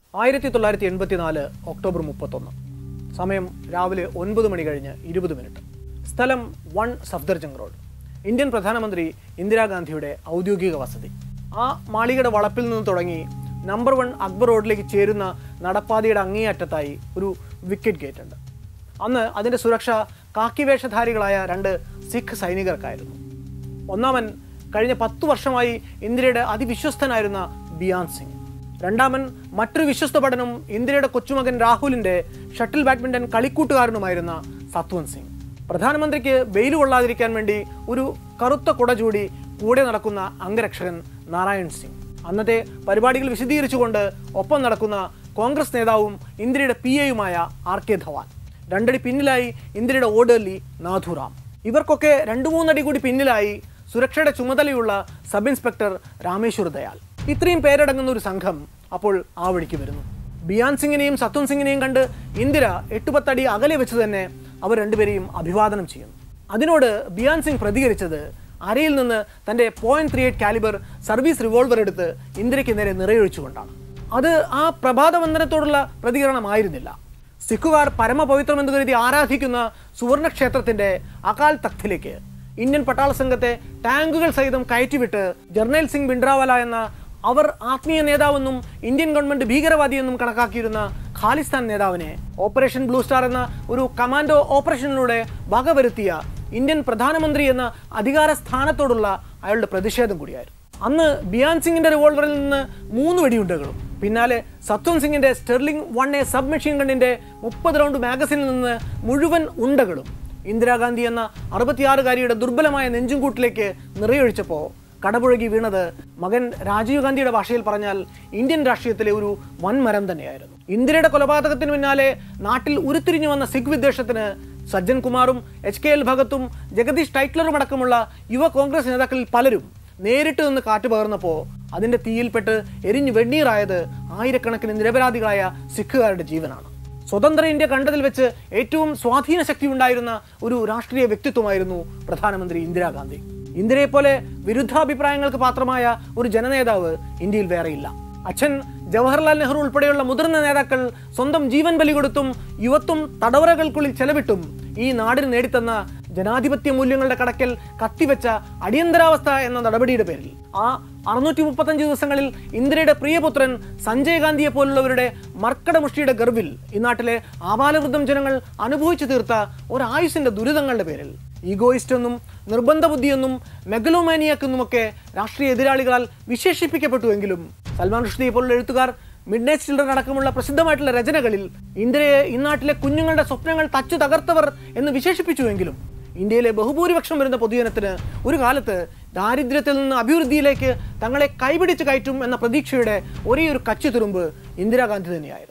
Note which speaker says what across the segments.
Speaker 1: ആയിരത്തി തൊള്ളായിരത്തി എൺപത്തിനാല് ഒക്ടോബർ മുപ്പത്തൊന്ന് സമയം രാവിലെ ഒൻപത് മണി കഴിഞ്ഞ് ഇരുപത് മിനിറ്റ് സ്ഥലം വൺ സഫ്ദർജംഗ് റോഡ് ഇന്ത്യൻ പ്രധാനമന്ത്രി ഇന്ദിരാഗാന്ധിയുടെ ഔദ്യോഗിക വസതി ആ മാളികയുടെ വളപ്പിൽ നിന്ന് തുടങ്ങി നമ്പർ വൺ അക്ബർ റോഡിലേക്ക് ചേരുന്ന നടപ്പാതയുടെ അങ്ങേയറ്റത്തായി ഒരു വിക്കറ്റ് ഗേറ്റ് ഉണ്ട് അന്ന് അതിൻ്റെ സുരക്ഷ കാക്കി വേഷധാരികളായ രണ്ട് സിഖ് സൈനികർക്കായിരുന്നു ഒന്നാമൻ കഴിഞ്ഞ പത്തു വർഷമായി ഇന്ദിരയുടെ അതിവിശ്വസ്തനായിരുന്ന ബിയാൻ സിംഗ് രണ്ടാമൻ മറ്റൊരു വിശ്വസ്ത പഠനം ഇന്ദിരയുടെ കൊച്ചുമകൻ രാഹുലിന്റെ ഷട്ടിൽ ബാഡ്മിന്റൺ കളിക്കൂട്ടുകാരനുമായിരുന്ന സത്വന്ത് സിംഗ് പ്രധാനമന്ത്രിക്ക് വെയിൽ കൊള്ളാതിരിക്കാൻ വേണ്ടി ഒരു കറുത്ത കുട ചൂടി കൂടെ നടക്കുന്ന അംഗരക്ഷകൻ നാരായൺ സിംഗ് അന്നത്തെ പരിപാടികൾ വിശദീകരിച്ചുകൊണ്ട് ഒപ്പം നടക്കുന്ന കോൺഗ്രസ് നേതാവും ഇന്ദിരയുടെ പി എയുമായ ആർ കെ ധവാൻ രണ്ടടി പിന്നിലായി ഇന്ദിരയുടെ ഓർഡർലി നാഥുറാം ഇവർക്കൊക്കെ രണ്ടു മൂന്നടി കൂടി പിന്നിലായി സുരക്ഷയുടെ ചുമതലയുള്ള സബ് ഇൻസ്പെക്ടർ രാമേശ്വർ ദയാൽ ഇത്രയും പേരടങ്ങുന്ന ഒരു സംഘം അപ്പോൾ ആ വഴിക്ക് വരുന്നു ബിയാൻ സിംഗിനെയും സത്വൻ സിംഗിനെയും കണ്ട് ഇന്ദിര എട്ടുപത്തടി അകലെ വെച്ച് തന്നെ അവർ രണ്ടുപേരെയും അഭിവാദനം ചെയ്യുന്നു അതിനോട് ബിയാൻ സിംഗ് പ്രതികരിച്ചത് അരയിൽ നിന്ന് തന്റെ point three eight calibre service revolver എടുത്ത് ഇന്ദിരയ്ക്ക് നേരെ നിറയൊഴിച്ചുകൊണ്ടാണ് അത് ആ പ്രഭാതവന്ദനത്തോടുള്ള പ്രതികരണമായിരുന്നില്ല സിഖുകാർ പരമപവിത്രമെന്ന് കരുതി ആരാധിക്കുന്ന സുവർണക്ഷേത്രത്തിന്റെ അകാൽ തഖ്തിലേക്ക് ഇന്ത്യൻ പട്ടാള സംഘത്തെ ടാങ്കുകൾ സഹിതം കയറ്റിവിട്ട് ജർണൽ സിംഗ് ബിൻഡ്രാവാല എന്ന അവർ ആത്മീയ നേതാവെന്നും ഇന്ത്യൻ ഗവൺമെന്റ് ഭീകരവാദിയെന്നും കണക്കാക്കിയിരുന്ന ഖാലിസ്ഥാൻ നേതാവിനെ ഓപ്പറേഷൻ ബ്ലൂ സ്റ്റാർ എന്ന ഒരു കമാൻഡോ ഓപ്പറേഷനിലൂടെ വകവരുത്തിയ ഇന്ത്യൻ പ്രധാനമന്ത്രി എന്ന അധികാര സ്ഥാനത്തോടുള്ള അയാളുടെ പ്രതിഷേധം കൂടിയായിരുന്നു അന്ന് ബിയാൻ സിംഗിന്റെ റിവോൾവറിൽ നിന്ന് മൂന്ന് വെടിയുണ്ടകളും പിന്നാലെ സത്വൻ സിംഗിന്റെ Sterling one A sub machine ഗണ്ണിന്റെ മുപ്പത് റൗണ്ട് മാഗസിനിൽ നിന്ന് മുഴുവൻ ഉണ്ടകളും ഇന്ദിരാഗാന്ധി എന്ന അറുപത്തിയാറുകാരിയുടെ ദുർബലമായ നെഞ്ചുംകൂട്ടിലേക്ക് നിറയൊഴിച്ചപ്പോൾ കടപുഴകി വീണത് മകൻ രാജീവ് ഗാന്ധിയുടെ ഭാഷയിൽ പറഞ്ഞാൽ ഇന്ത്യൻ രാഷ്ട്രീയത്തിലെ ഒരു വൻമരം തന്നെയായിരുന്നു ഇന്ദിരയുടെ കൊലപാതകത്തിന് പിന്നാലെ നാട്ടിൽ ഉരുത്തിരിഞ്ഞു വന്ന സിഖ് വിദ്വേഷത്തിന് സജ്ജൻ കുമാറും എച്ച് കെ എൽ ഭഗത്തും ജഗദീഷ് ടൈറ്റ്ലറും അടക്കമുള്ള യുവ കോൺഗ്രസ് നേതാക്കളിൽ പലരും നേരിട്ട് നിന്ന് കാറ്റ് പകർന്നപ്പോൾ അതിന്റെ തീയിൽപ്പെട്ട് എരിഞ്ഞു വെണ്ണീറായത് ആയിരക്കണക്കിന് നിരപരാധികളായ സിഖുകാരുടെ ജീവനാണ് സ്വതന്ത്ര ഇന്ത്യ കണ്ടതിൽ വെച്ച് ഏറ്റവും സ്വാധീന ശക്തി ഉണ്ടായിരുന്ന ഒരു രാഷ്ട്രീയ വ്യക്തിത്വമായിരുന്നു പ്രധാനമന്ത്രി ഇന്ദിരാഗാന്ധി ഇന്ദിരയെ പോലെ വിരുദ്ധാഭിപ്രായങ്ങൾക്ക് പാത്രമായ ഒരു ജനനേതാവ് ഇന്ത്യയിൽ വേറെയില്ല അച്ഛൻ ജവഹർലാൽ നെഹ്റു ഉൾപ്പെടെയുള്ള മുതിർന്ന നേതാക്കൾ സ്വന്തം ജീവൻ ബലി കൊടുത്തും യുവത്വം തടവറകൾക്കുള്ളിൽ ചെലവിട്ടും ഈ നാടിന് നേടിത്തന്ന ജനാധിപത്യ മൂല്യങ്ങളുടെ കടക്കൽ കത്തിവെച്ച അടിയന്തരാവസ്ഥ എന്ന നടപടിയുടെ പേരിൽ ആ അറുന്നൂറ്റി മുപ്പത്തഞ്ച് ദിവസങ്ങളിൽ ഇന്ദിരയുടെ പ്രിയപുത്രൻ സഞ്ജയ് ഗാന്ധിയെ പോലുള്ളവരുടെ മർക്കടമുഷ്ടിയുടെ ഗർവിൽ ഈ നാട്ടിലെ ആപാലവൃദ്ധം ജനങ്ങൾ അനുഭവിച്ചു തീർത്ത ഒരായുസിന്റെ ദുരിതങ്ങളുടെ പേരിൽ ഈഗോയിസ്റ്റ് എന്നും നിർബന്ധ ബുദ്ധിയെന്നും മെഗലോമാനിയക്കെന്നുമൊക്കെ രാഷ്ട്രീയ എതിരാളികളാൽ വിശേഷിപ്പിക്കപ്പെട്ടുവെങ്കിലും സൽമാൻ റുഷ്ദിയെ പോലുള്ള എഴുത്തുകാർ മിഡ് നൈറ്റ് ചിൽഡ്രൻ അടക്കമുള്ള പ്രസിദ്ധമായിട്ടുള്ള രചനകളിൽ ഇന്ത്യയെ ഇന്നാട്ടിലെ കുഞ്ഞുങ്ങളുടെ സ്വപ്നങ്ങൾ തച്ചു തകർത്തവർ എന്ന് വിശേഷിപ്പിച്ചുവെങ്കിലും ഇന്ത്യയിലെ ബഹുഭൂരിപക്ഷം വരുന്ന പൊതുജനത്തിന് ഒരു കാലത്ത് ദാരിദ്ര്യത്തിൽ നിന്ന് അഭിവൃദ്ധിയിലേക്ക് തങ്ങളെ കൈപിടിച്ച് കയറ്റും എന്ന പ്രതീക്ഷയുടെ ഒരേ ഒരു കച്ചുതുരുമ്പ് ഇന്ദിരാഗാന്ധി തന്നെയായിരുന്നു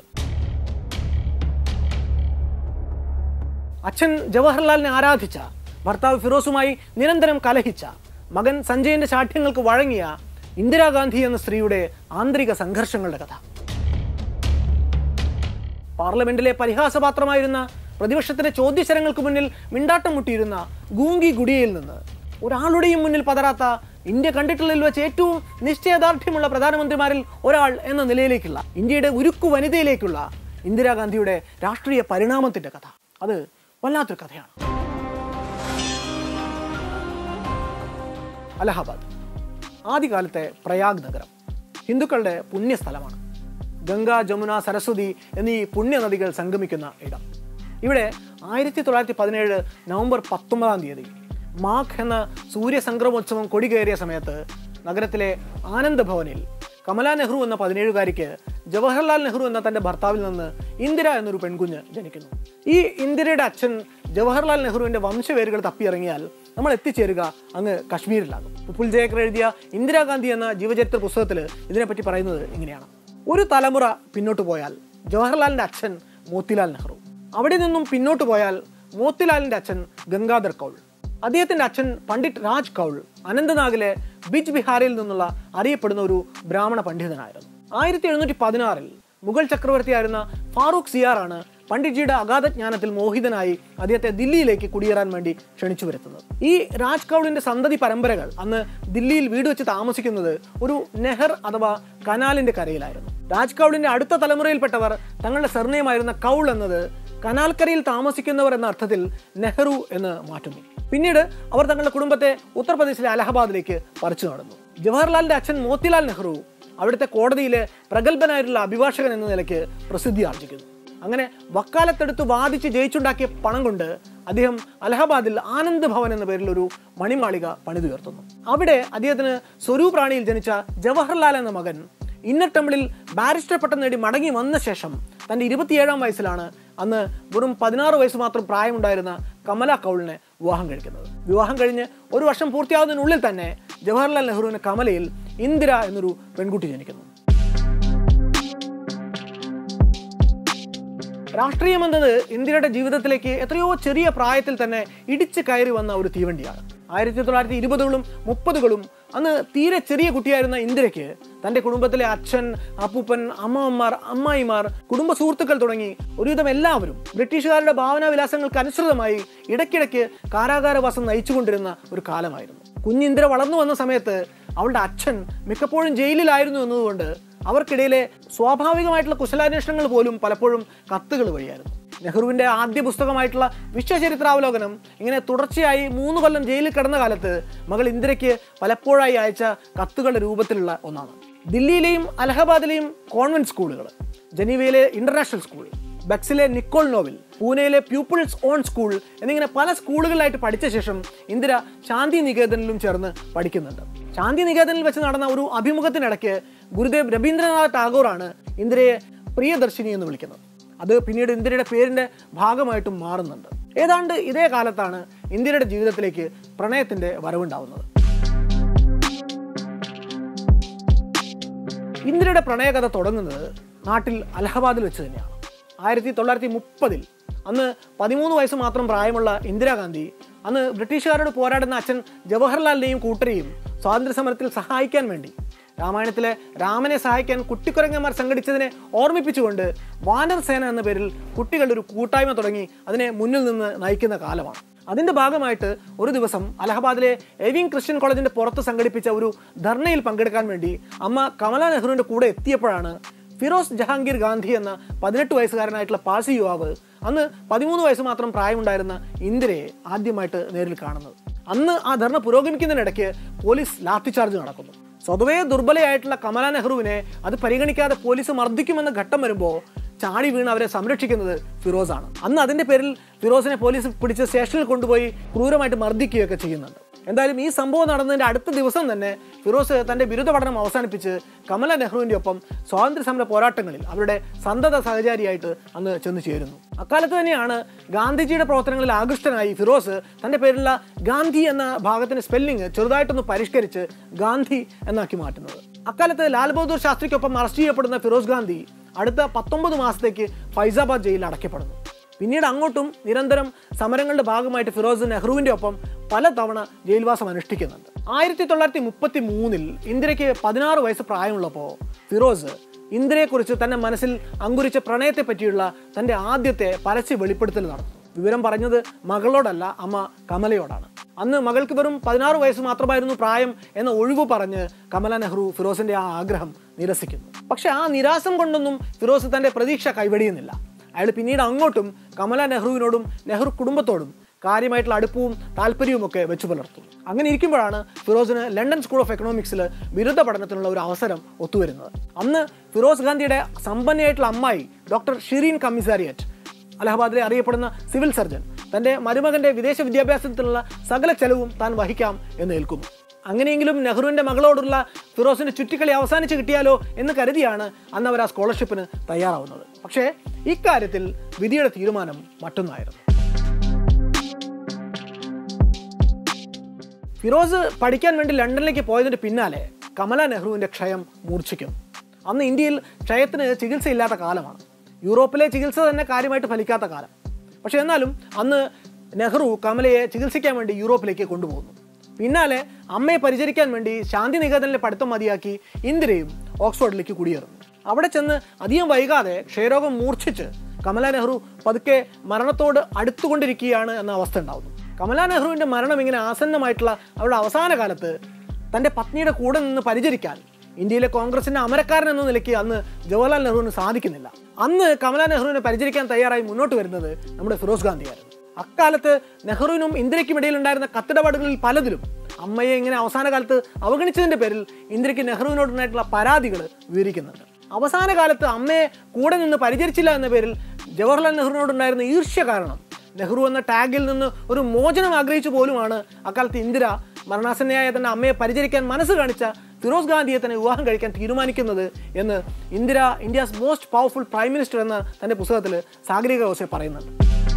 Speaker 1: അച്ഛൻ ജവഹർലാലിനെ ആരാധിച്ച ഭർത്താവ് ഫിറോസുമായി നിരന്തരം കലഹിച്ച മകൻ സഞ്ജയന്റെ ശാഠ്യങ്ങൾക്ക് വഴങ്ങിയ ഇന്ദിരാഗാന്ധി എന്ന സ്ത്രീയുടെ ആന്തരിക സംഘർഷങ്ങളുടെ കഥ പാർലമെന്റിലെ പരിഹാസപാത്രമായിരുന്ന പ്രതിപക്ഷത്തിന്റെ ചോദ്യശരങ്ങൾക്ക് മുന്നിൽ മിണ്ടാട്ടം മുട്ടിയിരുന്ന ഗൂങ്കി ഗുഡിയയിൽ നിന്ന് ഒരാളുടെയും മുന്നിൽ പതറാത്ത ഇന്ത്യ കണ്ടിട്ടുള്ളതിൽ വെച്ച് ഏറ്റവും നിശ്ചയദാർഢ്യമുള്ള പ്രധാനമന്ത്രിമാരിൽ ഒരാൾ എന്ന നിലയിലേക്കുള്ള ഇന്ത്യയുടെ ഉരുക്കു വനിതയിലേക്കുള്ള ഇന്ദിരാഗാന്ധിയുടെ രാഷ്ട്രീയ പരിണാമത്തിന്റെ കഥ അത് വല്ലാത്തൊരു കഥയാണ് അലഹാബാദ് ആദ്യകാലത്തെ പ്രയാഗ് നഗരം ഹിന്ദുക്കളുടെ പുണ്യസ്ഥലമാണ് ഗംഗ ജമുന സരസ്വതി എന്നീ പുണ്യനദികൾ സംഗമിക്കുന്ന ഇടം ഇവിടെ ആയിരത്തി തൊള്ളായിരത്തി പതിനേഴ് നവംബർ പത്തൊമ്പതാം തീയതി മാഘ് എന്ന സൂര്യസംക്രമോത്സവം കൊടികയറിയ സമയത്ത് നഗരത്തിലെ ആനന്ദ് ഭവനിൽ കമല നെഹ്റു എന്ന പതിനേഴുകാരിക്ക് ജവഹർലാൽ നെഹ്റു എന്ന തന്റെ ഭർത്താവിൽ നിന്ന് ഇന്ദിര എന്നൊരു പെൺകുഞ്ഞ് ജനിക്കുന്നു ഈ ഇന്ദിരയുടെ അച്ഛൻ ജവഹർലാൽ നെഹ്റുവിന്റെ വംശവേരുകൾ തപ്പിയിറങ്ങിയാൽ നമ്മൾ എത്തിച്ചേരുക അങ്ങ് കശ്മീരിലാകും പുപ്പുൽ ജയക്കർ എഴുതിയ ഇന്ദിരാഗാന്ധി എന്ന ജീവചരിത്ര പുസ്തകത്തിൽ ഇതിനെപ്പറ്റി പറയുന്നത് ഇങ്ങനെയാണ് ഒരു തലമുറ പിന്നോട്ട് പോയാൽ ജവഹർലാലിന്റെ അച്ഛൻ മോത്തിലാൽ നെഹ്റു അവിടെ നിന്നും പിന്നോട്ട് പോയാൽ മോത്തിലാലിന്റെ അച്ഛൻ ഗംഗാധർ കൗൾ അദ്ദേഹത്തിന്റെ അച്ഛൻ പണ്ഡിറ്റ് രാജ് കൗൾ അനന്തനാഗിലെ ബിജ് ബിഹാറിൽ നിന്നുള്ള അറിയപ്പെടുന്ന ഒരു ബ്രാഹ്മണ പണ്ഡിതനായിരുന്നു ആയിരത്തി എഴുന്നൂറ്റി പതിനാറിൽ മുഗൾ ചക്രവർത്തിയായിരുന്ന ഫാറൂഖ് സിയാറാണ് പണ്ഡിറ്റ്ജിയുടെ അഗാധ ജ്ഞാനത്തിൽ മോഹിതനായി അദ്ദേഹത്തെ ദില്ലിയിലേക്ക് കുടിയേറാൻ വേണ്ടി ക്ഷണിച്ചു വരുത്തുന്നത് ഈ രാജ് കൗളിന്റെ സന്തതി പരമ്പരകൾ അന്ന് ദില്ലിയിൽ വീട് വെച്ച് താമസിക്കുന്നത് ഒരു നെഹർ അഥവാ കനാലിന്റെ കരയിലായിരുന്നു രാജ് കൗളിന്റെ അടുത്ത തലമുറയിൽപ്പെട്ടവർ തങ്ങളുടെ സർനെയിമായിരുന്ന കൗൾ എന്നത് കനാൽക്കരയിൽ താമസിക്കുന്നവർ എന്ന അർത്ഥത്തിൽ നെഹ്റു എന്ന് മാറ്റുന്നു പിന്നീട് അവർ തങ്ങളുടെ കുടുംബത്തെ ഉത്തർപ്രദേശിലെ അലഹബാദിലേക്ക് പറിച്ചു നടന്നു ജവഹർലാലിന്റെ അച്ഛൻ മോത്തിലാൽ നെഹ്റു അവിടുത്തെ കോടതിയിലെ പ്രഗത്ഭനായിട്ടുള്ള അഭിഭാഷകൻ എന്ന നിലയ്ക്ക് പ്രസിദ്ധി ആർജിക്കുന്നു അങ്ങനെ വക്കാലത്തെടുത്ത് വാദിച്ച് ജയിച്ചുണ്ടാക്കിയ പണം കൊണ്ട് അദ്ദേഹം അലഹബാദിൽ ആനന്ദ് ഭവൻ എന്ന പേരിൽ ഒരു മണിമാളിക പണിതുയർത്തുന്നു അവിടെ അദ്ദേഹത്തിന് സ്വരൂപ് റാണിയിൽ ജനിച്ച ജവഹർലാൽ എന്ന മകൻ ഇന്നർ ടെമ്പിളിൽ ബാരിസ്റ്റർ പട്ടം നേടി മടങ്ങി വന്ന ശേഷം തന്റെ ഇരുപത്തിയേഴാം വയസ്സിലാണ് അന്ന് വെറും പതിനാറ് വയസ്സ് മാത്രം പ്രായമുണ്ടായിരുന്ന കമല കൗളിനെ വിവാഹം കഴിക്കുന്നത് വിവാഹം കഴിഞ്ഞ് ഒരു വർഷം പൂർത്തിയാവുന്നതിനുള്ളിൽ തന്നെ ജവഹർലാൽ നെഹ്റുവിന് കമലയിൽ ഇന്ദിര എന്നൊരു പെൺകുട്ടി ജനിക്കുന്നു രാഷ്ട്രീയം എന്നത് ഇന്ത്യയുടെ ജീവിതത്തിലേക്ക് എത്രയോ ചെറിയ പ്രായത്തിൽ തന്നെ ഇടിച്ചു കയറി വന്ന ഒരു തീവണ്ടിയാണ് ആയിരത്തി തൊള്ളായിരത്തി ഇരുപതുകളും മുപ്പതുകളും അന്ന് തീരെ ചെറിയ കുട്ടിയായിരുന്ന ഇന്ദിരയ്ക്ക് തന്റെ കുടുംബത്തിലെ അച്ഛൻ അപ്പൂപ്പൻ അമ്മമാർ അമ്മായിമാർ കുടുംബ സുഹൃത്തുക്കൾ തുടങ്ങി ഒരുവിധം എല്ലാവരും ബ്രിട്ടീഷുകാരുടെ ഭാവനാവിലാസങ്ങൾക്ക് അനുസൃതമായി ഇടയ്ക്കിടയ്ക്ക് കാരാകാരവാസം നയിച്ചുകൊണ്ടിരുന്ന ഒരു കാലമായിരുന്നു കുഞ്ഞിന്ദിര വളർന്നു വന്ന സമയത്ത് അവളുടെ അച്ഛൻ മിക്കപ്പോഴും ജയിലിലായിരുന്നു എന്നതുകൊണ്ട് അവർക്കിടയിലെ സ്വാഭാവികമായിട്ടുള്ള കുശലാന്വേഷണങ്ങൾ പോലും പലപ്പോഴും കത്തുകൾ വഴിയായിരുന്നു നെഹ്റുവിന്റെ ആദ്യ പുസ്തകമായിട്ടുള്ള വിശ്വചരിത്രാവലോകനം ഇങ്ങനെ തുടർച്ചയായി മൂന്ന് കൊല്ലം ജയിലിൽ കിടന്ന കാലത്ത് മകൾ ഇന്ദിരയ്ക്ക് പലപ്പോഴായി അയച്ച കത്തുകളുടെ രൂപത്തിലുള്ള ഒന്നാണ് ദില്ലിയിലെയും അലഹബാദിലെയും കോൺവെന്റ് സ്കൂളുകൾ ജനീവയിലെ ഇന്റർനാഷണൽ സ്കൂൾ ബക്സിലെ നിക്കോൾ നോവിൽ പൂനെയിലെ പ്യൂപ്പിൾസ് ഓൺ സ്കൂൾ എന്നിങ്ങനെ പല സ്കൂളുകളിലായിട്ട് പഠിച്ച ശേഷം ഇന്ദിര ശാന്തി നികേതനിലും ചേർന്ന് പഠിക്കുന്നുണ്ട് ശാന്തി നികേതനിൽ വെച്ച് നടന്ന ഒരു അഭിമുഖത്തിനിടയ്ക്ക് ഗുരുദേവ് രവീന്ദ്രനാഥ് ടാഗോറാണ് ഇന്ദിരയെ പ്രിയദർശിനി എന്ന് വിളിക്കുന്നത് അത് പിന്നീട് ഇന്ദിരയുടെ പേരിന്റെ ഭാഗമായിട്ടും മാറുന്നുണ്ട് ഏതാണ്ട് ഇതേ കാലത്താണ് ഇന്ദിരയുടെ ജീവിതത്തിലേക്ക് പ്രണയത്തിന്റെ വരവുണ്ടാവുന്നത് ഇന്ദിരയുടെ പ്രണയകഥ തുടങ്ങുന്നത് നാട്ടിൽ അലഹബാദിൽ വെച്ച് തന്നെയാണ് ആയിരത്തി തൊള്ളായിരത്തി മുപ്പതിൽ അന്ന് പതിമൂന്ന് വയസ്സ് മാത്രം പ്രായമുള്ള ഇന്ദിരാഗാന്ധി അന്ന് ബ്രിട്ടീഷുകാരോട് പോരാടുന്ന അച്ഛൻ ജവഹർലാലിനെയും കൂട്ടരെയും സ്വാതന്ത്ര്യ സമരത്തിൽ സഹായിക്കാൻ വേണ്ടി രാമായണത്തിലെ രാമനെ സഹായിക്കാൻ കുട്ടിക്കുരങ്ങന്മാർ സംഘടിച്ചതിനെ ഓർമ്മിപ്പിച്ചുകൊണ്ട് വാനർ സേന എന്ന പേരിൽ കുട്ടികളുടെ ഒരു കൂട്ടായ്മ തുടങ്ങി അതിനെ മുന്നിൽ നിന്ന് നയിക്കുന്ന കാലമാണ് അതിന്റെ ഭാഗമായിട്ട് ഒരു ദിവസം അലഹബാദിലെ എവിങ് ക്രിസ്ത്യൻ കോളേജിന്റെ പുറത്ത് സംഘടിപ്പിച്ച ഒരു ധർണയിൽ പങ്കെടുക്കാൻ വേണ്ടി അമ്മ കമല നെഹ്റുവിന്റെ കൂടെ എത്തിയപ്പോഴാണ് ഫിറോസ് ജഹാംഗീർ ഗാന്ധി എന്ന പതിനെട്ട് വയസ്സുകാരനായിട്ടുള്ള പാഴ്സി യുവാവ് അന്ന് പതിമൂന്ന് വയസ്സ് മാത്രം പ്രായമുണ്ടായിരുന്ന ഇന്ദിരയെ ആദ്യമായിട്ട് നേരിൽ കാണുന്നത് അന്ന് ആ ധർണ പുരോഗമിക്കുന്നതിനിടയ്ക്ക് പോലീസ് ലാത്തിചാർജ് നടക്കുന്നു സ്വതവേ ദുർബലയായിട്ടുള്ള കമല നെഹ്റുവിനെ അത് പരിഗണിക്കാതെ പോലീസ് മർദ്ദിക്കുമെന്ന ഘട്ടം വരുമ്പോൾ ചാടി വീണ് അവരെ സംരക്ഷിക്കുന്നത് ഫിറോസാണ് അന്ന് അതിന്റെ പേരിൽ ഫിറോസിനെ പോലീസ് പിടിച്ച് സ്റ്റേഷനിൽ കൊണ്ടുപോയി ക്രൂരമായിട്ട് മർദ്ദിക്കുകയൊക്കെ ചെയ്യുന്നുണ്ട് എന്തായാലും ഈ സംഭവം നടന്നതിന്റെ അടുത്ത ദിവസം തന്നെ ഫിറോസ് തന്റെ ബിരുദ പഠനം അവസാനിപ്പിച്ച് കമല നെഹ്റുവിന്റെ ഒപ്പം സ്വാതന്ത്ര്യ സമര പോരാട്ടങ്ങളിൽ അവരുടെ സന്തത സഹചാരിയായിട്ട് അന്ന് ചെന്ന് ചേരുന്നു അക്കാലത്ത് തന്നെയാണ് ഗാന്ധിജിയുടെ പ്രവർത്തനങ്ങളിൽ ആകൃഷ്ടനായി ഫിറോസ് തന്റെ പേരിലുള്ള ഗാന്ധി എന്ന ഭാഗത്തിന്റെ സ്പെല്ലിംഗ് ചെറുതായിട്ടൊന്ന് പരിഷ്കരിച്ച് ഗാന്ധി എന്നാക്കി മാറ്റുന്നത് അക്കാലത്ത് ലാൽ ബഹദൂർ ശാസ്ത്രിക്കൊപ്പം അറസ്റ്റ് ചെയ്യപ്പെടുന്ന ഫിറോസ് ഗാന്ധി അടുത്ത പത്തൊമ്പത് മാസത്തേക്ക് ഫൈസാബാദ് ജയിലിൽ അടയ്ക്കപ്പെടുന്നു പിന്നീട് അങ്ങോട്ടും നിരന്തരം സമരങ്ങളുടെ ഭാഗമായിട്ട് ഫിറോസ് നെഹ്റുവിന്റെ ഒപ്പം പലതവണ ജയിൽവാസം അനുഷ്ഠിക്കുന്നുണ്ട് ആയിരത്തി തൊള്ളായിരത്തി മുപ്പത്തി മൂന്നിൽ ഇന്ദിരയ്ക്ക് പതിനാറ് വയസ്സ് പ്രായമുള്ളപ്പോൾ ഫിറോസ് ഇന്ദിരയെക്കുറിച്ച് തന്റെ മനസ്സിൽ അങ്കുരിച്ച പ്രണയത്തെ പറ്റിയുള്ള തന്റെ ആദ്യത്തെ പരസ്യ വെളിപ്പെടുത്തൽ നടത്തുന്നു വിവരം പറഞ്ഞത് മകളോടല്ല അമ്മ കമലയോടാണ് അന്ന് മകൾക്ക് വെറും പതിനാറ് വയസ്സ് മാത്രമായിരുന്നു പ്രായം എന്ന ഒഴിവ് പറഞ്ഞ് കമല നെഹ്റു ഫിറോസിന്റെ ആ ആഗ്രഹം നിരസിക്കുന്നു പക്ഷെ ആ നിരാശം കൊണ്ടൊന്നും ഫിറോസ് തന്റെ പ്രതീക്ഷ കൈവടിയുന്നില്ല അയാൾ പിന്നീട് അങ്ങോട്ടും കമല നെഹ്റുവിനോടും നെഹ്റു കുടുംബത്തോടും കാര്യമായിട്ടുള്ള അടുപ്പവും താല്പര്യവും ഒക്കെ വെച്ചു പുലർത്തും അങ്ങനെ ഇരിക്കുമ്പോഴാണ് ഫിറോസിന് ലണ്ടൻ സ്കൂൾ ഓഫ് എക്കണോമിക്സിൽ ബിരുദ പഠനത്തിനുള്ള ഒരു അവസരം ഒത്തുവരുന്നത് അന്ന് ഫിറോസ് ഗാന്ധിയുടെ സമ്പന്നയായിട്ടുള്ള അമ്മായി ഡോക്ടർ ഷിറീൻ കമ്മിസാരിയറ്റ് അലഹബാദിലെ അറിയപ്പെടുന്ന സിവിൽ സർജൻ തന്റെ മരുമകന്റെ വിദേശ വിദ്യാഭ്യാസത്തിനുള്ള സകല ചെലവും താൻ വഹിക്കാം എന്ന് ഏൽക്കുന്നു അങ്ങനെയെങ്കിലും നെഹ്റുവിന്റെ മകളോടുള്ള ഫിറോസിന്റെ ചുറ്റിക്കളി അവസാനിച്ച് കിട്ടിയാലോ എന്ന് കരുതിയാണ് അന്ന് അവർ ആ സ്കോളർഷിപ്പിന് തയ്യാറാവുന്നത് പക്ഷേ ഇക്കാര്യത്തിൽ വിധിയുടെ തീരുമാനം മറ്റൊന്നായിരുന്നു ഫിറോസ് പഠിക്കാൻ വേണ്ടി ലണ്ടനിലേക്ക് പോയതിന് പിന്നാലെ കമല നെഹ്റുവിന്റെ ക്ഷയം മൂർച്ഛിക്കും അന്ന് ഇന്ത്യയിൽ ക്ഷയത്തിന് ചികിത്സയില്ലാത്ത കാലമാണ് യൂറോപ്പിലെ ചികിത്സ തന്നെ കാര്യമായിട്ട് ഫലിക്കാത്ത കാലം പക്ഷെ എന്നാലും അന്ന് നെഹ്റു കമലയെ ചികിത്സിക്കാൻ വേണ്ടി യൂറോപ്പിലേക്ക് കൊണ്ടുപോകുന്നു പിന്നാലെ അമ്മയെ പരിചരിക്കാൻ വേണ്ടി ശാന്തി നികേതനിലെ പഠിത്തം മതിയാക്കി ഇന്ദിരയും ഓക്സ്ഫോർഡിലേക്ക് കുടിയേറുന്നു അവിടെ ചെന്ന് അധികം വൈകാതെ ക്ഷയരോഗം മൂർച്ഛിച്ച് കമല നെഹ്റു പതുക്കെ മരണത്തോട് അടുത്തുകൊണ്ടിരിക്കുകയാണ് എന്ന അവസ്ഥ ഉണ്ടാവുന്നു കമല നെഹ്റുവിന്റെ മരണം ഇങ്ങനെ ആസന്നമായിട്ടുള്ള അവരുടെ അവസാന കാലത്ത് തന്റെ പത്നിയുടെ കൂടെ നിന്ന് പരിചരിക്കാൻ ഇന്ത്യയിലെ കോൺഗ്രസിന്റെ അമരക്കാരൻ എന്ന നിലയ്ക്ക് അന്ന് ജവഹർലാൽ നെഹ്റുവിന് സാധിക്കുന്നില്ല അന്ന് കമല നെഹ്റുവിനെ പരിചരിക്കാൻ തയ്യാറായി മുന്നോട്ട് വരുന്നത് നമ്മുടെ ഫിറോസ് ഗാന്ധിയായിരുന്നു അക്കാലത്ത് നെഹ്റുവിനും ഇന്ദിരയ്ക്കും ഇടയിൽ ഉണ്ടായിരുന്ന കത്തിടപാടുകളിൽ പലതിലും അമ്മയെ ഇങ്ങനെ അവസാന കാലത്ത് അവഗണിച്ചതിന്റെ പേരിൽ ഇന്ദിരയ്ക്ക് നെഹ്റുവിനോടുണ്ടായിട്ടുള്ള പരാതികൾ വിവരിക്കുന്നുണ്ട് അവസാന കാലത്ത് അമ്മയെ കൂടെ നിന്ന് പരിചരിച്ചില്ല എന്ന പേരിൽ ജവഹർലാൽ നെഹ്റുവിനോടുണ്ടായിരുന്ന ഈർഷ്യ കാരണം നെഹ്റു എന്ന ടാഗിൽ നിന്ന് ഒരു മോചനം ആഗ്രഹിച്ചു പോലുമാണ് അക്കാലത്ത് ഇന്ദിര മരണാസന്നയായ തന്റെ അമ്മയെ പരിചരിക്കാൻ മനസ്സ് കാണിച്ച ഫിറോസ് ഗാന്ധിയെ തന്നെ വിവാഹം കഴിക്കാൻ തീരുമാനിക്കുന്നത് എന്ന് Indira India's most powerful prime minister എന്ന തന്റെ പുസ്തകത്തിൽ സാഗരിക ഘോഷെ പറയുന്നുണ്ട്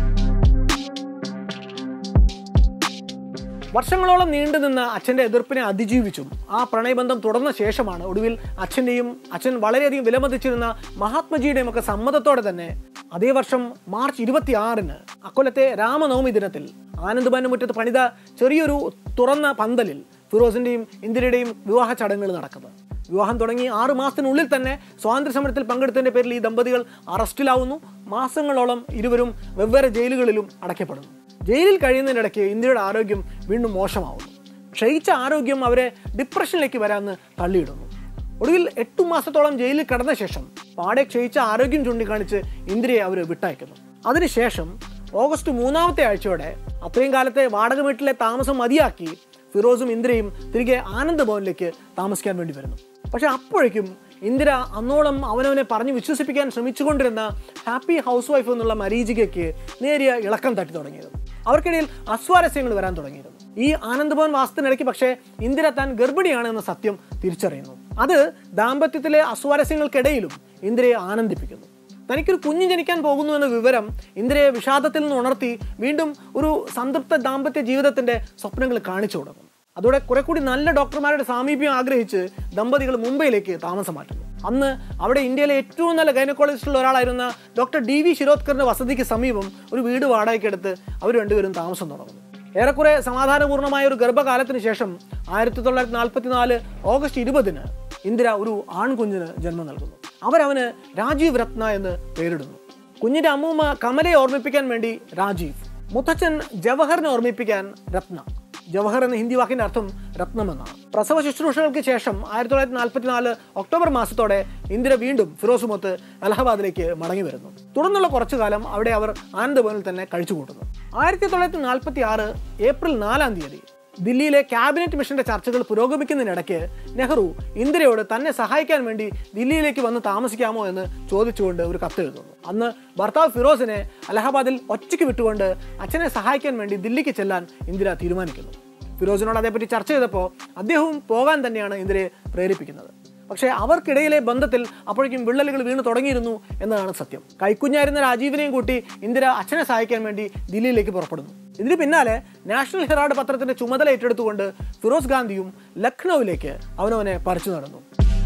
Speaker 1: വർഷങ്ങളോളം നീണ്ടുനിന്ന അച്ഛൻ്റെ എതിർപ്പിനെ അതിജീവിച്ചും ആ പ്രണയബന്ധം തുടർന്ന ശേഷമാണ് ഒടുവിൽ അച്ഛൻ്റെയും അച്ഛൻ വളരെയധികം വിലമതിച്ചിരുന്ന മഹാത്മജിയുടെയും ഒക്കെ സമ്മതത്തോടെ തന്നെ അതേ വർഷം മാർച്ച് ഇരുപത്തി ആറിന് അക്കൊല്ലത്തെ രാമനവമി ദിനത്തിൽ ആനന്ദ്ബാന്റെ മുറ്റത്ത് പണിത ചെറിയൊരു തുറന്ന പന്തലിൽ ഫിറോസിന്റെയും ഇന്ദിരയുടെയും വിവാഹ ചടങ്ങുകൾ നടക്കുന്നത് വിവാഹം തുടങ്ങി ആറു മാസത്തിനുള്ളിൽ തന്നെ സ്വാതന്ത്ര്യ സമരത്തിൽ പങ്കെടുത്തതിന്റെ പേരിൽ ഈ ദമ്പതികൾ അറസ്റ്റിലാവുന്നു മാസങ്ങളോളം ഇരുവരും വെവ്വേറെ ജയിലുകളിലും അടയ്ക്കപ്പെടുന്നു ജയിലിൽ കഴിയുന്നതിനിടയ്ക്ക് ഇന്ത്യയുടെ ആരോഗ്യം വീണ്ടും മോശമാവുന്നു ക്ഷയിച്ച ആരോഗ്യം അവരെ ഡിപ്രഷനിലേക്ക് വരാമെന്ന് തള്ളിയിടുന്നു ഒടുവിൽ എട്ടു മാസത്തോളം ജയിലിൽ കിടന്ന ശേഷം പാടെ ക്ഷയിച്ച ആരോഗ്യം ചൂണ്ടിക്കാണിച്ച് ഇന്ദിരയെ അവർ വിട്ടയക്കുന്നു അതിനുശേഷം ഓഗസ്റ്റ് മൂന്നാമത്തെ ആഴ്ചയോടെ അത്രയും കാലത്തെ വാടക വീട്ടിലെ താമസം മതിയാക്കി ഫിറോസും ഇന്ദിരയും തിരികെ ആനന്ദ് ഭവനിലേക്ക് താമസിക്കാൻ വേണ്ടി വരുന്നു പക്ഷെ അപ്പോഴേക്കും ഇന്ദിര അന്നോളം അവനവനെ പറഞ്ഞു വിശ്വസിപ്പിക്കാൻ ശ്രമിച്ചുകൊണ്ടിരുന്ന ഹാപ്പി ഹൗസ് വൈഫ് എന്നുള്ള മരീചികയ്ക്ക് നേരിയ ഇളക്കം തട്ടി തുടങ്ങിയിരുന്നു അവർക്കിടയിൽ അസ്വാരസ്യങ്ങൾ വരാൻ തുടങ്ങിയിരുന്നു ഈ ആനന്ദ് ഭവൻ വാസത്തിനിടയ്ക്ക് പക്ഷേ ഇന്ദിര താൻ ഗർഭിണിയാണ് എന്ന സത്യം തിരിച്ചറിയുന്നു അത് ദാമ്പത്യത്തിലെ അസ്വാരസ്യങ്ങൾക്കിടയിലും ഇന്ദിരയെ ആനന്ദിപ്പിക്കുന്നു തനിക്കൊരു കുഞ്ഞ് ജനിക്കാൻ പോകുന്നു എന്ന വിവരം ഇന്ദിരയെ വിഷാദത്തിൽ നിന്ന് ഉണർത്തി വീണ്ടും ഒരു സംതൃപ്ത ദാമ്പത്യ ജീവിതത്തിന്റെ സ്വപ്നങ്ങൾ കാണിച്ചു തുടങ്ങും അതോടെ കുറെ കൂടി നല്ല ഡോക്ടർമാരുടെ സാമീപ്യം ആഗ്രഹിച്ച് ദമ്പതികൾ മുംബൈയിലേക്ക് താമസം മാറ്റുന്നു അന്ന് അവിടെ ഇന്ത്യയിലെ ഏറ്റവും നല്ല ഗൈനക്കോളജിസ്റ്റുള്ള ഒരാളായിരുന്ന ഡോക്ടർ ഡി വി ശിരോദ്കറിന്റെ വസതിക്ക് സമീപം ഒരു വീട് വാടകയ്ക്കെടുത്ത് അവർ രണ്ടുപേരും താമസം തുടങ്ങുന്നു ഏറെക്കുറെ സമാധാനപൂർണ്ണമായ ഒരു ഗർഭകാലത്തിന് ശേഷം ആയിരത്തി തൊള്ളായിരത്തി നാൽപ്പത്തി നാല് ഓഗസ്റ്റ് ഇരുപതിന് ഇന്ദിര ഒരു ആൺകുഞ്ഞിന് ജന്മം നൽകുന്നു അവരവന് രാജീവ് രത്ന എന്ന് പേരിടുന്നു കുഞ്ഞിന്റെ അമ്മൂമ്മ കമലയെ ഓർമ്മിപ്പിക്കാൻ വേണ്ടി രാജീവ് മുത്തച്ഛൻ ജവഹറിനെ ഓർമ്മിപ്പിക്കാൻ രത്ന ജവഹർ എന്ന ഹിന്ദി വാക്കിന്റെ അർത്ഥം രത്നം എന്നാണ് പ്രസവ ശുശ്രൂഷകൾക്ക് ശേഷം ആയിരത്തി തൊള്ളായിരത്തി നാൽപ്പത്തിനാല് ഒക്ടോബർ മാസത്തോടെ ഇന്ദിര വീണ്ടും ഫിറോസുമൊത്ത് അലഹബാദിലേക്ക് മടങ്ങി വരുന്നു തുടർന്നുള്ള കുറച്ചു കാലം അവിടെ അവർ ആനന്ദഭവനിൽ തന്നെ കഴിച്ചു കൂട്ടുന്നു ആയിരത്തി തൊള്ളായിരത്തി നാൽപ്പത്തി ആറ് ഏപ്രിൽ നാലാം തീയതി ദില്ലിയിലെ ക്യാബിനറ്റ് മിഷന്റെ ചർച്ചകൾ പുരോഗമിക്കുന്നതിനിടയ്ക്ക് നെഹ്റു ഇന്ദിരയോട് തന്നെ സഹായിക്കാൻ വേണ്ടി ദില്ലിയിലേക്ക് വന്ന് താമസിക്കാമോ എന്ന് ചോദിച്ചുകൊണ്ട് ഒരു കത്ത് എഴുതുന്നു അന്ന് ഭർത്താവ് ഫിറോസിനെ അലഹബാദിൽ ഒറ്റയ്ക്ക് വിട്ടുകൊണ്ട് അച്ഛനെ സഹായിക്കാൻ വേണ്ടി ദില്ലിക്ക് ചെല്ലാൻ ഇന്ദിര തീരുമാനിക്കുന്നു ഫിറോസിനോട് അതേപ്പറ്റി ചർച്ച ചെയ്തപ്പോൾ അദ്ദേഹവും പോകാൻ തന്നെയാണ് ഇന്ദിരയെ പ്രേരിപ്പിക്കുന്നത് പക്ഷേ അവർക്കിടയിലെ ബന്ധത്തിൽ അപ്പോഴേക്കും വിള്ളലുകൾ വീണ് തുടങ്ങിയിരുന്നു എന്നതാണ് സത്യം കൈക്കുഞ്ഞായിരുന്ന രാജീവിനെയും കൂട്ടി ഇന്ദിര അച്ഛനെ സഹായിക്കാൻ വേണ്ടി ദില്ലിയിലേക്ക് പുറപ്പെടുന്നു ഇതിന് പിന്നാലെ നാഷണൽ ഹെറാൾഡ് പത്രത്തിന്റെ ചുമതല ഏറ്റെടുത്തുകൊണ്ട് ഫിറോസ് ഗാന്ധിയും ലക്നൌവിലേക്ക് അവനവനെ പറിച്ചു നടന്നു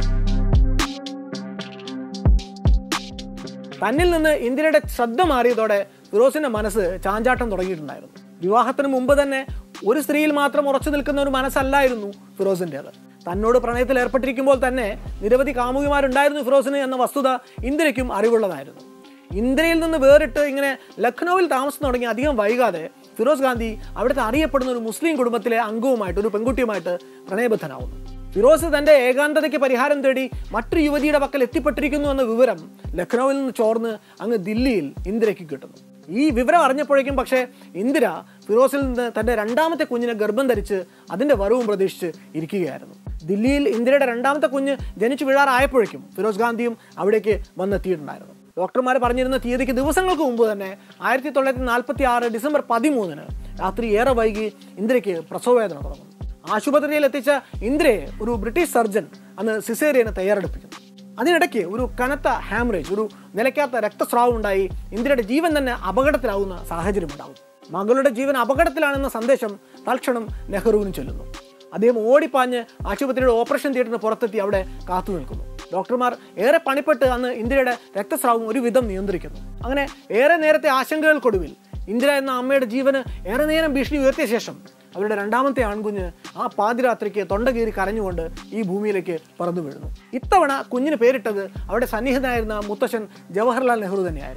Speaker 1: തന്നിൽ നിന്ന് ഇന്ദിരയുടെ ശ്രദ്ധ മാറിയതോടെ ഫിറോസിന്റെ മനസ്സ് ചാഞ്ചാട്ടം തുടങ്ങിയിട്ടുണ്ടായിരുന്നു വിവാഹത്തിന് മുമ്പ് തന്നെ ഒരു സ്ത്രീയിൽ മാത്രം ഉറച്ചു നിൽക്കുന്ന ഒരു മനസ്സല്ലായിരുന്നു ഫിറോസിൻ്റെത് തന്നോട് പ്രണയത്തിൽ ഏർപ്പെട്ടിരിക്കുമ്പോൾ തന്നെ നിരവധി കാമുകിമാരുണ്ടായിരുന്നു ഫിറോസിന് എന്ന വസ്തുത ഇന്ദിരയ്ക്കും അറിവുള്ളതായിരുന്നു ഇന്ത്യയിൽ നിന്ന് വേറിട്ട് ഇങ്ങനെ ലക്നൌവിൽ താമസം തുടങ്ങി അധികം വൈകാതെ ഫിറോസ് ഗാന്ധി അവിടുത്തെ അറിയപ്പെടുന്ന ഒരു മുസ്ലിം കുടുംബത്തിലെ അംഗവുമായിട്ട് ഒരു പെൺകുട്ടിയുമായിട്ട് പ്രണയബദ്ധനാവുന്നു ഫിറോസ് തന്റെ ഏകാന്തതയ്ക്ക് പരിഹാരം തേടി മറ്റൊരു യുവതിയുടെ പക്കൽ എത്തിപ്പെട്ടിരിക്കുന്നു എന്ന വിവരം ലക്നൌവിൽ നിന്ന് ചോർന്ന് അങ്ങ് ദില്ലിയിൽ ഇന്ദിരയ്ക്ക് കിട്ടുന്നു ഈ വിവരം അറിഞ്ഞപ്പോഴേക്കും പക്ഷേ ഇന്ദിര ഫിറോസിൽ നിന്ന് തന്റെ രണ്ടാമത്തെ കുഞ്ഞിനെ ഗർഭം ധരിച്ച് അതിന്റെ വരവും പ്രതീക്ഷിച്ച് ഇരിക്കുകയായിരുന്നു ദില്ലിയിൽ ഇന്ദിരയുടെ രണ്ടാമത്തെ കുഞ്ഞ് ജനിച്ചു വീഴാറായപ്പോഴേക്കും ഫിറോസ് ഗാന്ധിയും അവിടേക്ക് വന്നെത്തിയിട്ടുണ്ടായിരുന്നു ഡോക്ടർമാർ പറഞ്ഞിരുന്ന തീയതിക്ക് ദിവസങ്ങൾക്ക് മുമ്പ് തന്നെ ആയിരത്തി തൊള്ളായിരത്തി നാൽപ്പത്തി ആറ് ഡിസംബർ പതിമൂന്നിന് രാത്രി ഏറെ വൈകി ഇന്ദിരയ്ക്ക് പ്രസവവേദന തുടങ്ങുന്നു ആശുപത്രിയിൽ എത്തിച്ച ഇന്ദിരയെ ഒരു ബ്രിട്ടീഷ് സർജൻ അന്ന് സിസേറിയന് തയ്യാറെടുപ്പിക്കുന്നു അതിനിടയ്ക്ക് ഒരു കനത്ത ഹാമറേജ് ഒരു നിലയ്ക്കാത്ത രക്തസ്രാവം ഉണ്ടായി ഇന്ദിരയുടെ ജീവൻ തന്നെ അപകടത്തിലാവുന്ന സാഹചര്യം ഉണ്ടാവും മകളുടെ ജീവൻ അപകടത്തിലാണെന്ന സന്ദേശം തൽക്ഷണം നെഹ്റുവിന് ചൊല്ലുന്നു അദ്ദേഹം ഓടിപ്പാഞ്ഞ് ആശുപത്രിയുടെ ഓപ്പറേഷൻ തിയേറ്ററിന് പുറത്തെത്തി അവിടെ കാത്തു നിൽക്കുന്നു ഡോക്ടർമാർ ഏറെ പണിപ്പെട്ട് അന്ന് ഇന്ദിരയുടെ രക്തസ്രാവം ഒരുവിധം നിയന്ത്രിക്കുന്നു അങ്ങനെ ഏറെ നേരത്തെ ആശങ്കകൾക്കൊടുവിൽ ഇന്ദിര എന്ന അമ്മയുടെ ജീവന് ഏറെ നേരം ഭീഷണി ഉയർത്തിയ ശേഷം അവരുടെ രണ്ടാമത്തെ ആൺകുഞ്ഞ് ആ പാതിരാത്രിക്ക് തൊണ്ട കീറി കരഞ്ഞുകൊണ്ട് ഈ ഭൂമിയിലേക്ക് പറന്നു വീഴുന്നു ഇത്തവണ കുഞ്ഞിന് പേരിട്ടത് അവിടെ സന്നിഹിതനായിരുന്ന മുത്തശ്ശൻ ജവഹർലാൽ നെഹ്റു തന്നെയായിരുന്നു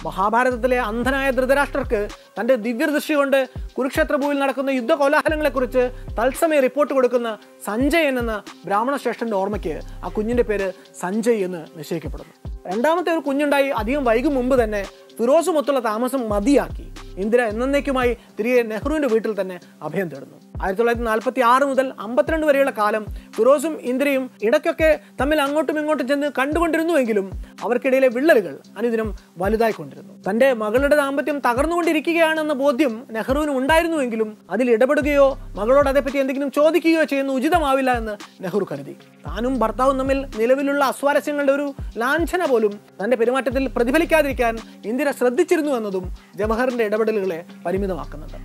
Speaker 1: മഹാഭാരതത്തിലെ അന്ധനായ ധൃതരാഷ്ട്രർക്ക് തന്റെ ദിവ്യദൃഷ്ടി കൊണ്ട് കുരുക്ഷേത്ര ഭൂവിൽ നടക്കുന്ന യുദ്ധ കോലാഹലങ്ങളെക്കുറിച്ച് തത്സമയ റിപ്പോർട്ട് കൊടുക്കുന്ന സഞ്ജയൻ എന്ന ബ്രാഹ്മണ ശ്രേഷ്ഠന്റെ ഓർമ്മയ്ക്ക് ആ കുഞ്ഞിന്റെ പേര് സഞ്ജയ് എന്ന് നിശ്ചയിക്കപ്പെടുന്നു രണ്ടാമത്തെ ഒരു കുഞ്ഞുണ്ടായി അധികം വൈകും മുമ്പ് തന്നെ ഫിറോസുമൊത്തുള്ള താമസം മതിയാക്കി ഇന്ദിര എന്നേക്കുമായി തിരികെ നെഹ്റുവിന്റെ വീട്ടിൽ തന്നെ അഭയം തേടുന്നു ആയിരത്തി തൊള്ളായിരത്തി നാൽപ്പത്തി ആറ് മുതൽ അമ്പത്തിരണ്ട് വരെയുള്ള കാലം ഫിറോസും ഇന്ദിരയും ഇടയ്ക്കൊക്കെ തമ്മിൽ അങ്ങോട്ടും ഇങ്ങോട്ടും ചെന്ന് കണ്ടുകൊണ്ടിരുന്നുവെങ്കിലും അവർക്കിടയിലെ വിള്ളലുകൾ അനുദിനം വലുതായിക്കൊണ്ടിരുന്നു തന്റെ മകളുടെ ദാമ്പത്യം തകർന്നുകൊണ്ടിരിക്കുകയാണെന്ന ബോധ്യം നെഹ്റുവിന് ഉണ്ടായിരുന്നുവെങ്കിലും അതിൽ ഇടപെടുകയോ മകളോട് അതേപ്പറ്റി എന്തെങ്കിലും ചോദിക്കുകയോ ചെയ്യുന്ന ഉചിതമാവില്ല എന്ന് നെഹ്റു കരുതി താനും ഭർത്താവും തമ്മിൽ നിലവിലുള്ള അസ്വാരസ്യങ്ങളുടെ ഒരു ലാഞ്ചന പോലും തന്റെ പെരുമാറ്റത്തിൽ പ്രതിഫലിക്കാതിരിക്കാൻ ഇന്ദിര ശ്രദ്ധിച്ചിരുന്നു എന്നതും ജവഹറിന്റെ ഇടപെടലുകളെ പരിമിതമാക്കുന്നുണ്ട്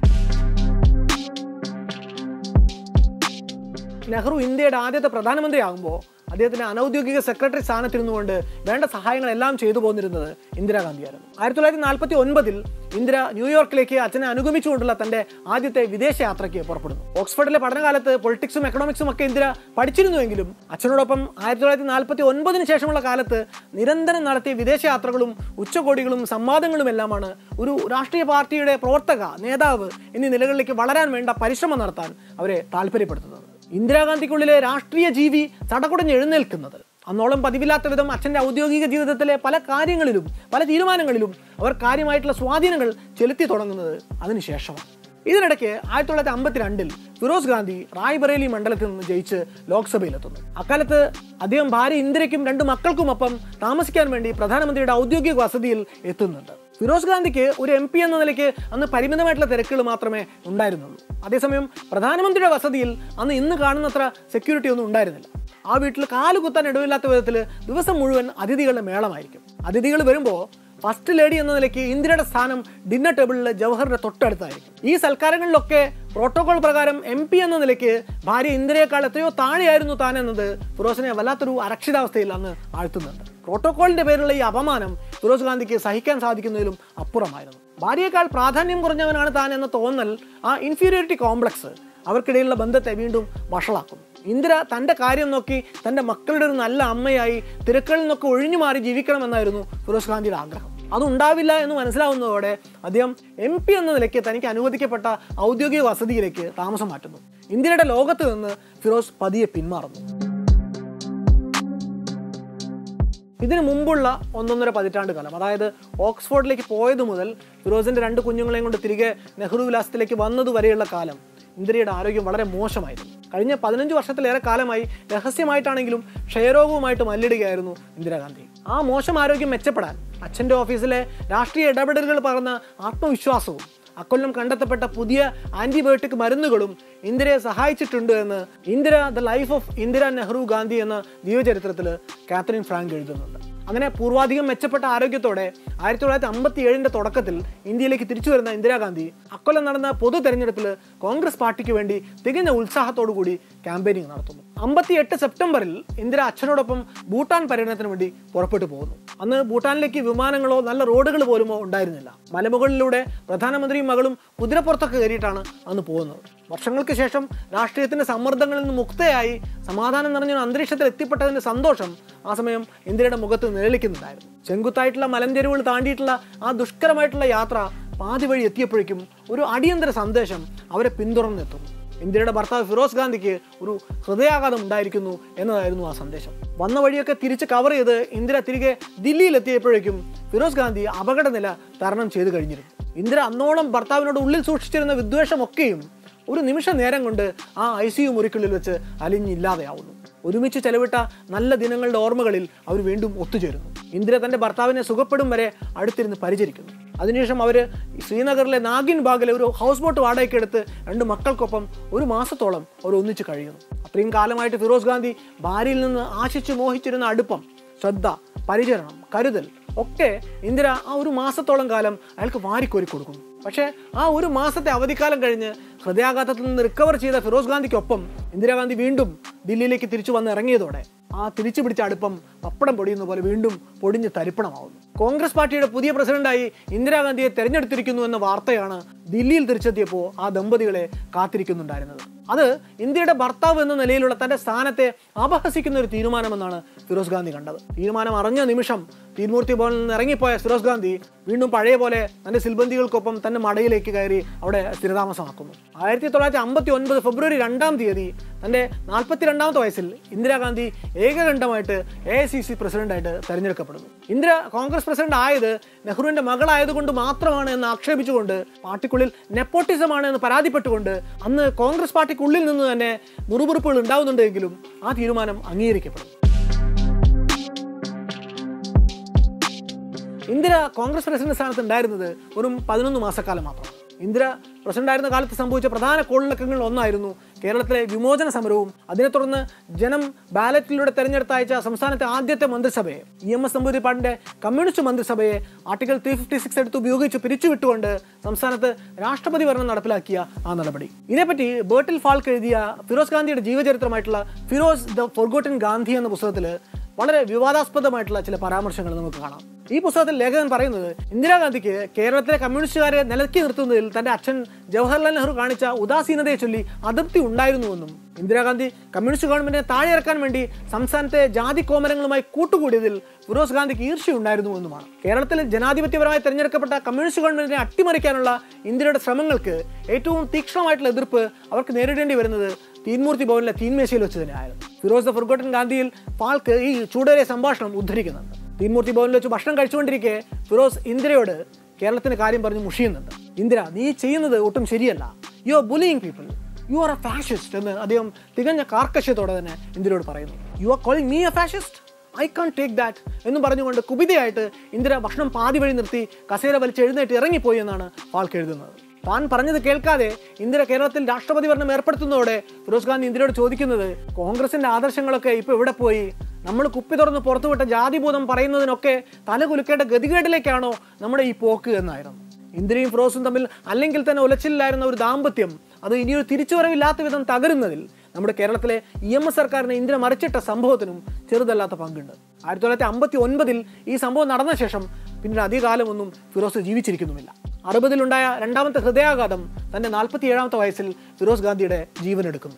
Speaker 1: നെഹ്റു ഇന്ത്യയുടെ ആദ്യത്തെ പ്രധാനമന്ത്രിയാകുമ്പോൾ അദ്ദേഹത്തിന്റെ അനൗദ്യോഗിക സെക്രട്ടറി സ്ഥാനത്തിരുന്നുകൊണ്ട് വേണ്ട സഹായങ്ങളെല്ലാം ചെയ്തു പോന്നിരുന്നത് ഇന്ദിരാഗാന്ധിയായിരുന്നു ആയിരത്തി തൊള്ളായിരത്തി നാൽപ്പത്തി ഒൻപതിൽ ഇന്ദിര ന്യൂയോർക്കിലേക്ക് അച്ഛനെ അനുഗമിച്ചുകൊണ്ടുള്ള തന്റെ ആദ്യത്തെ വിദേശ യാത്രയ്ക്ക് പുറപ്പെടുന്നു ഓക്സ്ഫോർഡിലെ പഠനകാലത്ത് പൊളിറ്റിക്സും എക്കണോമിക്സും ഒക്കെ ഇന്ദിര പഠിച്ചിരുന്നുവെങ്കിലും അച്ഛനോടൊപ്പം ആയിരത്തി തൊള്ളായിരത്തി നാൽപ്പത്തി ഒൻപതിന് ശേഷമുള്ള കാലത്ത് നിരന്തരം നടത്തിയ വിദേശ യാത്രകളും ഉച്ചകോടികളും സംവാദങ്ങളും എല്ലാമാണ് ഒരു രാഷ്ട്രീയ പാർട്ടിയുടെ പ്രവർത്തക നേതാവ് എന്നീ നിലകളിലേക്ക് വളരാൻ വേണ്ട പരിശ്രമം നടത്താൻ അവരെ താല്പര്യപ്പെടുത്തുന്നത് ഇന്ദിരാഗാന്ധിക്കുള്ളിലെ രാഷ്ട്രീയ ജീവി ചടകുടഞ്ഞ് എഴുന്നേൽക്കുന്നത് അന്നോളം പതിവില്ലാത്ത വിധം അച്ഛൻ്റെ ഔദ്യോഗിക ജീവിതത്തിലെ പല കാര്യങ്ങളിലും പല തീരുമാനങ്ങളിലും അവർ കാര്യമായിട്ടുള്ള സ്വാധീനങ്ങൾ ചെലുത്തി തുടങ്ങുന്നത് അതിനുശേഷമാണ് ഇതിനിടയ്ക്ക് ആയിരത്തി തൊള്ളായിരത്തി അമ്പത്തിരണ്ടിൽ ഫിറോസ് ഗാന്ധി റായ്ബറേലി മണ്ഡലത്തിൽ നിന്ന് ജയിച്ച് ലോക്സഭയിലെത്തുന്നു അക്കാലത്ത് അദ്ദേഹം ഭാര്യ ഇന്ദിരയ്ക്കും രണ്ട് മക്കൾക്കുമൊപ്പം താമസിക്കാൻ വേണ്ടി പ്രധാനമന്ത്രിയുടെ ഔദ്യോഗിക വസതിയിൽ എത്തുന്നുണ്ട് ഫിറോസ് ഗാന്ധിക്ക് ഒരു എം പി എന്ന നിലയ്ക്ക് അന്ന് പരിമിതമായിട്ടുള്ള തിരക്കുകൾ മാത്രമേ ഉണ്ടായിരുന്നുള്ളൂ അതേസമയം പ്രധാനമന്ത്രിയുടെ വസതിയിൽ അന്ന് ഇന്ന് കാണുന്നത്ര സെക്യൂരിറ്റി ഒന്നും ഉണ്ടായിരുന്നില്ല ആ വീട്ടിൽ കാല് കുത്താൻ ഇടവില്ലാത്ത വിധത്തിൽ ദിവസം മുഴുവൻ അതിഥികളുടെ മേളമായിരിക്കും അതിഥികൾ വരുമ്പോൾ ഫസ്റ്റ് ലേഡി എന്ന നിലയ്ക്ക് ഇന്ദിരയുടെ സ്ഥാനം ഡിന്നർ ടേബിളിൽ ജവഹറിന്റെ തൊട്ടടുത്തായിരിക്കും ഈ സൽക്കാരങ്ങളിലൊക്കെ പ്രോട്ടോകോൾ പ്രകാരം എം പി എന്ന നിലയ്ക്ക് ഭാര്യ ഇന്ദിരയേക്കാൾ എത്രയോ താഴെയായിരുന്നു താൻ എന്നത് ഫിറോസിനെ വല്ലാത്തൊരു അരക്ഷിതാവസ്ഥയിൽ അന്ന് ആഴ്ത്തുന്നുണ്ട് പ്രോട്ടോകോളിന്റെ പേരിലുള്ള ഈ അപമാനം ഫിറോസ് ഗാന്ധിക്ക് സഹിക്കാൻ സാധിക്കുന്നതിലും അപ്പുറമായിരുന്നു ഭാര്യയേക്കാൾ പ്രാധാന്യം കുറഞ്ഞവനാണ് താൻ എന്ന തോന്നൽ ആ ഇൻഫീരിയോറിറ്റി കോംപ്ലക്സ് അവർക്കിടയിലുള്ള ബന്ധത്തെ വീണ്ടും വഷളാക്കുന്നു ഇന്ദിര തൻ്റെ കാര്യം നോക്കി തൻ്റെ മക്കളുടെ ഒരു നല്ല അമ്മയായി തിരക്കുകളിൽ നിന്നൊക്കെ ഒഴിഞ്ഞു മാറി ജീവിക്കണമെന്നായിരുന്നു ഫിറോസ് ഗാന്ധിയുടെ ആഗ്രഹം അതുണ്ടാവില്ല എന്ന് മനസ്സിലാവുന്നതോടെ അദ്ദേഹം എം പി എന്ന നിലയ്ക്ക് തനിക്ക് അനുവദിക്കപ്പെട്ട ഔദ്യോഗിക വസതിയിലേക്ക് താമസം മാറ്റുന്നു ഇന്ത്യയുടെ ലോകത്ത് നിന്ന് ഫിറോസ് പതിയെ പിന്മാറുന്നു ഇതിനു മുമ്പുള്ള ഒന്നൊന്നര പതിറ്റാണ്ട് കാലം അതായത് ഓക്സ്ഫോർഡിലേക്ക് പോയത് മുതൽ ഫിറോസിന്റെ രണ്ട് കുഞ്ഞുങ്ങളെയും കൊണ്ട് തിരികെ നെഹ്റു വിലാസത്തിലേക്ക് വന്നതുവരെയുള്ള കാലം ഇന്ദിരയുടെ ആരോഗ്യം വളരെ മോശമായിരുന്നു കഴിഞ്ഞ പതിനഞ്ച് വർഷത്തിലേറെ കാലമായി രഹസ്യമായിട്ടാണെങ്കിലും ക്ഷയരോഗവുമായിട്ട് മല്ലിടുകയായിരുന്നു ഇന്ദിരാഗാന്ധി ആ മോശം ആരോഗ്യം മെച്ചപ്പെടാൻ അച്ഛൻ്റെ ഓഫീസിലെ രാഷ്ട്രീയ ഇടപെടലുകൾ പറഞ്ഞ ആത്മവിശ്വാസവും അക്കൊല്ലം കണ്ടെത്തപ്പെട്ട പുതിയ ആന്റിബയോട്ടിക് മരുന്നുകളും ഇന്ദിരയെ സഹായിച്ചിട്ടുണ്ട് എന്ന് Indira the life of Indira Nehru Gandhi എന്ന ജീവചരിത്രത്തിൽ കാത്തറിൻ ഫ്രാങ്ക് എഴുതുന്നുണ്ട് അങ്ങനെ പൂർവാധികം മെച്ചപ്പെട്ട ആരോഗ്യത്തോടെ ആയിരത്തി തൊള്ളായിരത്തി അമ്പത്തി ഏഴിന്റെ തുടക്കത്തിൽ ഇന്ത്യയിലേക്ക് തിരിച്ചു വരുന്ന ഇന്ദിരാഗാന്ധി അക്കൊല്ലം നടന്ന പൊതു തെരഞ്ഞെടുപ്പിൽ കോൺഗ്രസ് പാർട്ടിക്ക് വേണ്ടി തികഞ്ഞ ഉത്സാഹത്തോടു കൂടി ക്യാമ്പയിനിങ് നടത്തുന്നു അമ്പത്തിയെട്ട് സെപ്റ്റംബറിൽ ഇന്ദിര അച്ഛനോടൊപ്പം ഭൂട്ടാൻ പര്യടനത്തിന് വേണ്ടി പുറപ്പെട്ടു പോകുന്നു അന്ന് ഭൂട്ടാനിലേക്ക് വിമാനങ്ങളോ നല്ല റോഡുകൾ പോലുമോ ഉണ്ടായിരുന്നില്ല മലമുകളിലൂടെ പ്രധാനമന്ത്രിയും മകളും കുതിരപ്പുറത്തൊക്കെ കയറിയിട്ടാണ് അന്ന് പോകുന്നത് വർഷങ്ങൾക്ക് ശേഷം രാഷ്ട്രീയത്തിന്റെ സമ്മർദ്ദങ്ങളിൽ നിന്ന് മുക്തയായി സമാധാനം നിറഞ്ഞ ഒരു അന്തരീക്ഷത്തിൽ എത്തിപ്പെട്ടതിന്റെ സന്തോഷം ആ സമയം ഇന്ത്യയുടെ മുഖത്ത് നിഴലിക്കുന്നുണ്ടായിരുന്നു ചെങ്കുത്തായിട്ടുള്ള മലഞ്ചെരുവുകൾ താണ്ടിയിട്ടുള്ള ആ ദുഷ്കരമായിട്ടുള്ള യാത്ര പാതി വഴി എത്തിയപ്പോഴേക്കും ഒരു അടിയന്തര സന്ദേശം അവരെ പിന്തുടർന്നെത്തുന്നു ഇന്ത്യയുടെ ഭർത്താവ് ഫിറോസ് ഗാന്ധിക്ക് ഒരു ഹൃദയാഘാതം ഉണ്ടായിരിക്കുന്നു എന്നതായിരുന്നു ആ സന്ദേശം വന്ന വഴിയൊക്കെ തിരിച്ച് കവർ ചെയ്ത് ഇന്ദിര തിരികെ ദില്ലിയിലെത്തിയപ്പോഴേക്കും ഫിറോസ് ഗാന്ധി അപകടനില തരണം ചെയ്തു കഴിഞ്ഞിരുന്നു ഇന്ദിര അന്നോളം ഭർത്താവിനോട് ഉള്ളിൽ സൂക്ഷിച്ചിരുന്ന വിദ്വേഷമൊക്കെയും ഒരു നിമിഷ നേരം കൊണ്ട് ആ ഐ സി യു മുറിക്കുള്ളിൽ വെച്ച് അലിഞ്ഞില്ലാതെയാവുന്നു ഒരുമിച്ച് ചെലവിട്ട നല്ല ദിനങ്ങളുടെ ഓർമ്മകളിൽ അവർ വീണ്ടും ഒത്തുചേരുന്നു ഇന്ദിര തന്റെ ഭർത്താവിനെ സുഖപ്പെടും വരെ അടുത്തിരുന്ന് പരിചരിക്കുന്നു അതിനുശേഷം അവർ ശ്രീനഗറിലെ നാഗിൻ ബാഗിലെ ഒരു ഹൗസ് ബോട്ട് വാടകയ്ക്ക് എടുത്ത് രണ്ട് മക്കൾക്കൊപ്പം ഒരു മാസത്തോളം അവർ ഒന്നിച്ച് കഴിയുന്നു അത്രയും കാലമായിട്ട് ഫിറോസ് ഗാന്ധി ഭാര്യയിൽ നിന്ന് ആശിച്ചു മോഹിച്ചിരുന്ന അടുപ്പം ശ്രദ്ധ പരിചരണം കരുതൽ ഒക്കെ ഇന്ദിര ആ ഒരു മാസത്തോളം കാലം അയാൾക്ക് വാരിക്കോരി കൊടുക്കുന്നു പക്ഷേ ആ ഒരു മാസത്തെ അവധിക്കാലം കഴിഞ്ഞ് ഹൃദയാഘാതത്തിൽ നിന്ന് റിക്കവർ ചെയ്ത ഫിറോസ് ഗാന്ധിക്കൊപ്പം ഇന്ദിരാഗാന്ധി വീണ്ടും ദില്ലിയിലേക്ക് തിരിച്ചു വന്ന് ഇറങ്ങിയതോടെ ആ തിരിച്ചു പിടിച്ച അടുപ്പം പപ്പടം പൊടിയുന്ന പോലെ വീണ്ടും പൊടിഞ്ഞ് തരിപ്പണമാവുന്നു കോൺഗ്രസ് പാർട്ടിയുടെ പുതിയ പ്രസിഡന്റായി ഇന്ദിരാഗാന്ധിയെ തെരഞ്ഞെടുത്തിരിക്കുന്നു എന്ന വാർത്തയാണ് ദില്ലിയിൽ തിരിച്ചെത്തിയപ്പോൾ ആ ദമ്പതികളെ കാത്തിരിക്കുന്നുണ്ടായിരുന്നത് അത് ഇന്ത്യയുടെ ഭർത്താവ് എന്ന നിലയിലുള്ള തന്റെ സ്ഥാനത്തെ അപഹസിക്കുന്ന ഒരു തീരുമാനമെന്നാണ് ഫിറോസ് ഗാന്ധി കണ്ടത് തീരുമാനം അറിഞ്ഞ നിമിഷം തീൻമൂർത്തി ഭവനിൽ നിന്ന് ഇറങ്ങിപ്പോയ ഫിറോസ് ഗാന്ധി വീണ്ടും പഴയ പോലെ തന്റെ സിൽബന്തികൾക്കൊപ്പം തന്റെ മടയിലേക്ക് കയറി അവിടെ സ്ഥിരതാമസമാക്കുന്നു ആയിരത്തി തൊള്ളായിരത്തി അമ്പത്തി ഒൻപത് ഫെബ്രുവരി രണ്ടാം തീയതി തന്റെ നാൽപ്പത്തിരണ്ടാമത്തെ വയസ്സിൽ ഇന്ദിരാഗാന്ധി ഏകകണ്ഠമായിട്ട് എ ഐ സി സി പ്രസിഡന്റായിട്ട് തെരഞ്ഞെടുക്കപ്പെടുന്നു ഇന്ദിര കോൺഗ്രസ് പ്രസിഡന്റ് ആയത് നെഹ്റുവിന്റെ മകളായതുകൊണ്ട് മാത്രമാണ് എന്ന് ആക്ഷേപിച്ചുകൊണ്ട് പാർട്ടിക്കുള്ളിൽ നെപ്പോട്ടിസമാണ് എന്ന് പരാതിപ്പെട്ടുകൊണ്ട് അന്ന് കോൺഗ്രസ് പാർട്ടിക്കുള്ളിൽ നിന്ന് തന്നെ മുറുമുറുപ്പുകൾ ഉണ്ടാവുന്നുണ്ടെങ്കിലും ആ തീരുമാനം അംഗീകരിക്കപ്പെടും ഇന്ദിര കോൺഗ്രസ് പ്രസിഡന്റ് സ്ഥാനത്ത് ഉണ്ടായിരുന്നത് വെറും പതിനൊന്ന് മാസക്കാലം മാത്രം ഇന്ദിര പ്രസിഡന്റായിരുന്ന കാലത്ത് സംഭവിച്ച പ്രധാന കോളിളക്കങ്ങളിൽ ഒന്നായിരുന്നു കേരളത്തിലെ വിമോചന സമരവും അതിനെ തുടർന്ന് ജനം ബാലറ്റിലൂടെ തെരഞ്ഞെടുത്ത അയച്ച സംസ്ഥാനത്തെ ആദ്യത്തെ മന്ത്രിസഭയെ ഇ എം എസ് നമ്പൂതിരിപ്പാടിന്റെ കമ്മ്യൂണിസ്റ്റ് മന്ത്രിസഭയെ ആർട്ടിക്കൽ ത്രീ ഫിഫ്റ്റി സിക്സ് എടുത്ത് ഉപയോഗിച്ച് പിരിച്ചുവിട്ടുകൊണ്ട് സംസ്ഥാനത്ത് രാഷ്ട്രപതി ഭരണം നടപ്പിലാക്കിയ ആ നടപടി ഇതേപ്പറ്റി ബേർട്ടിൽ ഫാൾക്ക് എഴുതിയ ഫിറോസ് ഗാന്ധിയുടെ ജീവചരിത്രമായിട്ടുള്ള ഫിറോസ് ദ ഫൊർഗോട്ടൻ ഗാന്ധി എന്ന പുസ്തകത്തിൽ വളരെ വിവാദാസ്പദമായിട്ടുള്ള ചില പരാമർശങ്ങൾ നമുക്ക് കാണാം ഈ പുസ്തകത്തിൽ ലേഖകൻ പറയുന്നത് ഇന്ദിരാഗാന്ധിക്ക് കേരളത്തിലെ കമ്മ്യൂണിസ്റ്റുകാരെ നിലക്കി നിർത്തുന്നതിൽ തന്റെ അച്ഛൻ ജവഹർലാൽ നെഹ്റു കാണിച്ച ഉദാസീനതയെ ചൊല്ലി അതൃപ്തി ഉണ്ടായിരുന്നുവെന്നും ഇന്ദിരാഗാന്ധി കമ്മ്യൂണിസ്റ്റ് ഗവൺമെന്റിനെ താഴെ ഇറക്കാൻ വേണ്ടി സംസ്ഥാനത്തെ ജാതി കോമരങ്ങളുമായി കൂട്ടുകൂടിയതിൽ ഫിറോസ് ഗാന്ധിക്ക് ഈർഷ്യയുണ്ടായിരുന്നുവെന്നുമാണ് കേരളത്തിൽ ജനാധിപത്യപരമായി തെരഞ്ഞെടുക്കപ്പെട്ട കമ്മ്യൂണിസ്റ്റ് ഗവൺമെന്റിനെ അട്ടിമറിക്കാനുള്ള ഇന്ത്യയുടെ ശ്രമങ്ങൾക്ക് ഏറ്റവും തീക്ഷ്ണമായിട്ടുള്ള എതിർപ്പ് അവർക്ക് നേരിടേണ്ടി വരുന്നത് തീൻമൂർത്തി ഭവനിലെ തീൻമേശയിൽ വെച്ച് തന്നെയായിരുന്നു ഫിറോസ് ദ ഫുർഗോട്ടൻ ഗാന്ധിയിൽ ഫാൾക്ക് ഈ ചൂടേറിയ സംഭാഷണം ഉദ്ധരിക്കുന്നുണ്ട് തീൻമൂർത്തി ഭവനിൽ വെച്ച് ഭക്ഷണം കഴിച്ചുകൊണ്ടിരിക്കെ ഫിറോസ് ഇന്ദിരയോട് കേരളത്തിന്റെ കാര്യം പറഞ്ഞ് മുഷിയുന്നുണ്ട് ഇന്ദിര നീ ചെയ്യുന്നത് ഒട്ടും ശരിയല്ല you are bullying people you are a fascist എന്ന് അദ്ദേഹം തികഞ്ഞ കാർക്കശ്യത്തോടെ തന്നെ ഇന്ദിരയോട് പറയുന്നു you are calling me a fascist I can't take that എന്ന് പറഞ്ഞുകൊണ്ട് കുപിതയായിട്ട് ഇന്ദിര ഭക്ഷണം പാതി വഴി നിർത്തി കസേര വലിച്ച് എഴുന്നേറ്റ് ഇറങ്ങിപ്പോയി എന്നാണ് ഫാൾക്ക് എഴുതുന്നത് താൻ പറഞ്ഞത് കേൾക്കാതെ ഇന്ദിര കേരളത്തിൽ രാഷ്ട്രപതി ഭരണം ഏർപ്പെടുത്തുന്നതോടെ ഫിറോസ് ഗാന്ധി ഇന്ദിരയോട് ചോദിക്കുന്നത് കോൺഗ്രസിന്റെ ആദർശങ്ങളൊക്കെ ഇപ്പൊ എവിടെ പോയി നമ്മൾ കുപ്പി തുറന്ന് പുറത്തുവിട്ട ജാതിബോധം പറയുന്നതിനൊക്കെ തല കുലുക്കേണ്ട ഗതികേട്ടിലേക്കാണോ നമ്മുടെ ഈ പോക്ക് എന്നായിരുന്നു ഇന്ദിരയും ഫിറോസും തമ്മിൽ അല്ലെങ്കിൽ തന്നെ ഉലച്ചിലായിരുന്ന ഒരു ദാമ്പത്യം അത് ഇനിയൊരു തിരിച്ചുവരവില്ലാത്ത വിധം തകരുന്നതിൽ നമ്മുടെ കേരളത്തിലെ ഇ എം എസ് സർക്കാരിനെ ഇന്ദിര മറിച്ചിട്ട സംഭവത്തിനും ചെറുതല്ലാത്ത പങ്കുണ്ട് ആയിരത്തി തൊള്ളായിരത്തി അമ്പത്തി ഒൻപതിൽ ഈ സംഭവം നടന്ന ശേഷം പിന്നീട് അധികകാലമൊന്നും ഫിറോസ് ജീവിച്ചിരിക്കുന്നുമില്ല അറുപതിലുണ്ടായ രണ്ടാമത്തെ ഹൃദയാഘാതം തന്റെ നാൽപ്പത്തി ഏഴാമത്തെ വയസ്സിൽ ഫിറോസ് ഗാന്ധിയുടെ ജീവൻ എടുക്കുന്നു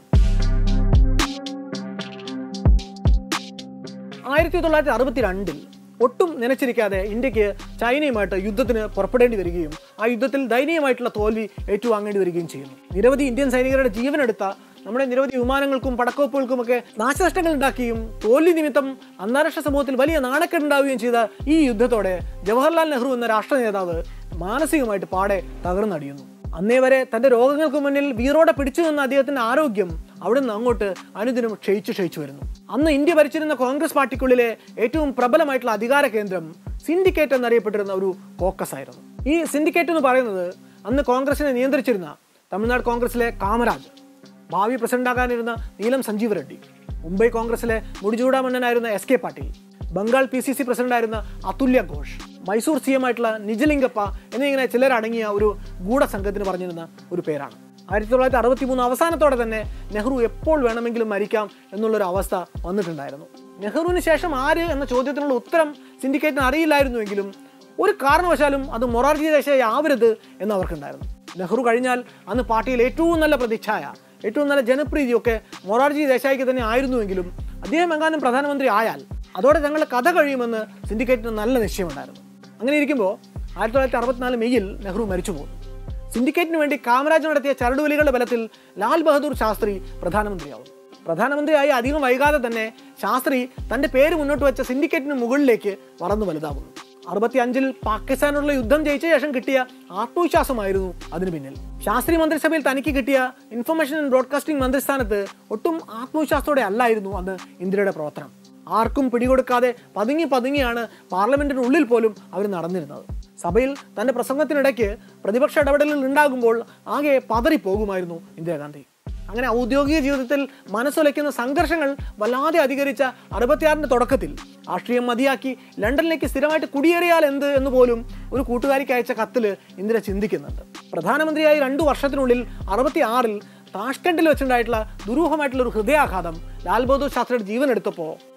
Speaker 1: ആയിരത്തി തൊള്ളായിരത്തി അറുപത്തി രണ്ടിൽ ഒട്ടും നനച്ചിരിക്കാതെ ഇന്ത്യക്ക് ചൈനയുമായിട്ട് യുദ്ധത്തിന് പുറപ്പെടേണ്ടി വരികയും ആ യുദ്ധത്തിൽ ദയനീയമായിട്ടുള്ള തോൽവി ഏറ്റുവാങ്ങേണ്ടി വരികയും ചെയ്യുന്നു നിരവധി ഇന്ത്യൻ സൈനികരുടെ ജീവനെടുത്ത നമ്മുടെ നിരവധി വിമാനങ്ങൾക്കും പടക്കോപ്പുകൾക്കുമൊക്കെ നാശനഷ്ടങ്ങൾ ഉണ്ടാക്കുകയും തോൽവി നിമിത്തം അന്താരാഷ്ട്ര സമൂഹത്തിൽ വലിയ നാണക്കേടുണ്ടാവുകയും ചെയ്ത ഈ യുദ്ധത്തോടെ ജവഹർലാൽ നെഹ്റു എന്ന രാഷ്ട്ര നേതാവ് മാനസികമായിട്ട് പാടെ തകർന്നടിയുന്നു അന്നേ വരെ തന്റെ രോഗങ്ങൾക്ക് മുന്നിൽ വീറോടെ പിടിച്ചു നിന്ന അദ്ദേഹത്തിന്റെ ആരോഗ്യം അവിടുന്ന് അങ്ങോട്ട് അനുദിനം ക്ഷയിച്ചു ക്ഷയിച്ചു വരുന്നു അന്ന് ഇന്ത്യ ഭരിച്ചിരുന്ന കോൺഗ്രസ് പാർട്ടിക്കുള്ളിലെ ഏറ്റവും പ്രബലമായിട്ടുള്ള അധികാര കേന്ദ്രം സിൻഡിക്കേറ്റ് എന്നറിയപ്പെട്ടിരുന്ന ഒരു കോക്കസ് ആയിരുന്നു ഈ സിൻഡിക്കേറ്റ് എന്ന് പറയുന്നത് അന്ന് കോൺഗ്രസിനെ നിയന്ത്രിച്ചിരുന്ന തമിഴ്നാട് കോൺഗ്രസിലെ കാമരാജ് ഭാവി പ്രസിഡന്റാകാനിരുന്ന നീലം സഞ്ജീവ് റെഡ്ഡി മുംബൈ കോൺഗ്രസിലെ മുടിചൂടാമണ്ണനായിരുന്ന S K Patil Bengal P C C പ്രസിഡന്റായിരുന്ന അതുല്യ ഘോഷ് മൈസൂർ സി എം ആയിട്ടുള്ള നിജലിംഗപ്പ എന്നിങ്ങനെ ചിലരടങ്ങിയ ഒരു ഗൂഢസംഘത്തിന് പറഞ്ഞിരുന്ന ഒരു പേരാണ് ആയിരത്തി തൊള്ളായിരത്തി അറുപത്തി മൂന്ന് അവസാനത്തോടെ തന്നെ നെഹ്റു എപ്പോൾ വേണമെങ്കിലും മരിക്കാം എന്നുള്ളൊരു അവസ്ഥ വന്നിട്ടുണ്ടായിരുന്നു നെഹ്റുവിന് ശേഷം ആര് എന്ന ചോദ്യത്തിനുള്ള ഉത്തരം സിൻഡിക്കേറ്റിന് അറിയില്ലായിരുന്നുവെങ്കിലും ഒരു കാരണവശാലും അത് മൊറാർജി ദേശായി ആവരുത് എന്ന് അവർക്കുണ്ടായിരുന്നു നെഹ്റു കഴിഞ്ഞാൽ അന്ന് പാർട്ടിയിൽ ഏറ്റവും നല്ല പ്രതിച്ഛായ ഏറ്റവും നല്ല ജനപ്രീതിയൊക്കെ മൊറാർജി ദേശായിക്ക് തന്നെ ആയിരുന്നുവെങ്കിലും അദ്ദേഹം എങ്ങാനും പ്രധാനമന്ത്രി ആയാൽ അതോടെ ഞങ്ങളുടെ കഥ കഴിയുമെന്ന് സിൻഡിക്കേറ്റിന് നല്ല നിശ്ചയമുണ്ടായിരുന്നു അങ്ങനെ ഇരിക്കുമ്പോൾ ആയിരത്തി തൊള്ളായിരത്തി അറുപത്തിനാല് മെയ്യിൽ നെഹ്റു മരിച്ചു പോകുന്നു സിൻഡിക്കേറ്റിന് വേണ്ടി കാമരാജ് നടത്തിയ ചരടുവലികളുടെ ബലത്തിൽ ലാൽ ബഹദൂർ ശാസ്ത്രി പ്രധാനമന്ത്രിയാവും പ്രധാനമന്ത്രിയായി അധികം വൈകാതെ തന്നെ ശാസ്ത്രി തന്റെ പേര് മുന്നോട്ട് വെച്ച സിൻഡിക്കേറ്റിന് മുകളിലേക്ക് വളർന്നു വലുതാവുന്നു അറുപത്തി അഞ്ചിൽ പാകിസ്ഥാനോടുള്ള യുദ്ധം ജയിച്ച ശേഷം കിട്ടിയ ആത്മവിശ്വാസമായിരുന്നു അതിന് പിന്നിൽ ശാസ്ത്രി മന്ത്രിസഭയിൽ തനിക്ക് കിട്ടിയ ഇൻഫർമേഷൻ ആൻഡ് ബ്രോഡ്കാസ്റ്റിംഗ് മന്ത്രിസ്ഥാനത്ത് ഒട്ടും ആത്മവിശ്വാസത്തോടെ അല്ലായിരുന്നു അന്ന് ഇന്ത്യയുടെ പ്രവർത്തനം ആർക്കും പിടികൊടുക്കാതെ പതുങ്ങി പതുങ്ങിയാണ് പാർലമെന്റിന് ഉള്ളിൽ പോലും അവർ നടന്നിരുന്നത് സഭയിൽ തന്റെ പ്രസംഗത്തിനിടയ്ക്ക് പ്രതിപക്ഷ ഇടപെടലുകൾ ഉണ്ടാകുമ്പോൾ ആകെ പതറിപ്പോകുമായിരുന്നു ഇന്ദിരാഗാന്ധി അങ്ങനെ ഔദ്യോഗിക ജീവിതത്തിൽ മനസ്സുലയ്ക്കുന്ന സംഘർഷങ്ങൾ വല്ലാതെ അധികരിച്ച അറുപത്തിയാറിന്റെ തുടക്കത്തിൽ രാഷ്ട്രീയം മതിയാക്കി ലണ്ടനിലേക്ക് സ്ഥിരമായിട്ട് കുടിയേറിയാൽ എന്ത് എന്ന് പോലും ഒരു കൂട്ടുകാരിക്ക് അയച്ച കത്തിൽ ഇന്ദിര ചിന്തിക്കുന്നുണ്ട് പ്രധാനമന്ത്രിയായി രണ്ടു വർഷത്തിനുള്ളിൽ അറുപത്തി ആറിൽ താഷ്കണ്ടിൽ വെച്ചുണ്ടായിട്ടുള്ള ദുരൂഹമായിട്ടുള്ള ഒരു ഹൃദയാഘാതം ലാൽ ബഹദൂർ ശാസ്ത്രിയുടെ ജീവൻ എടുത്തപ്പോൾ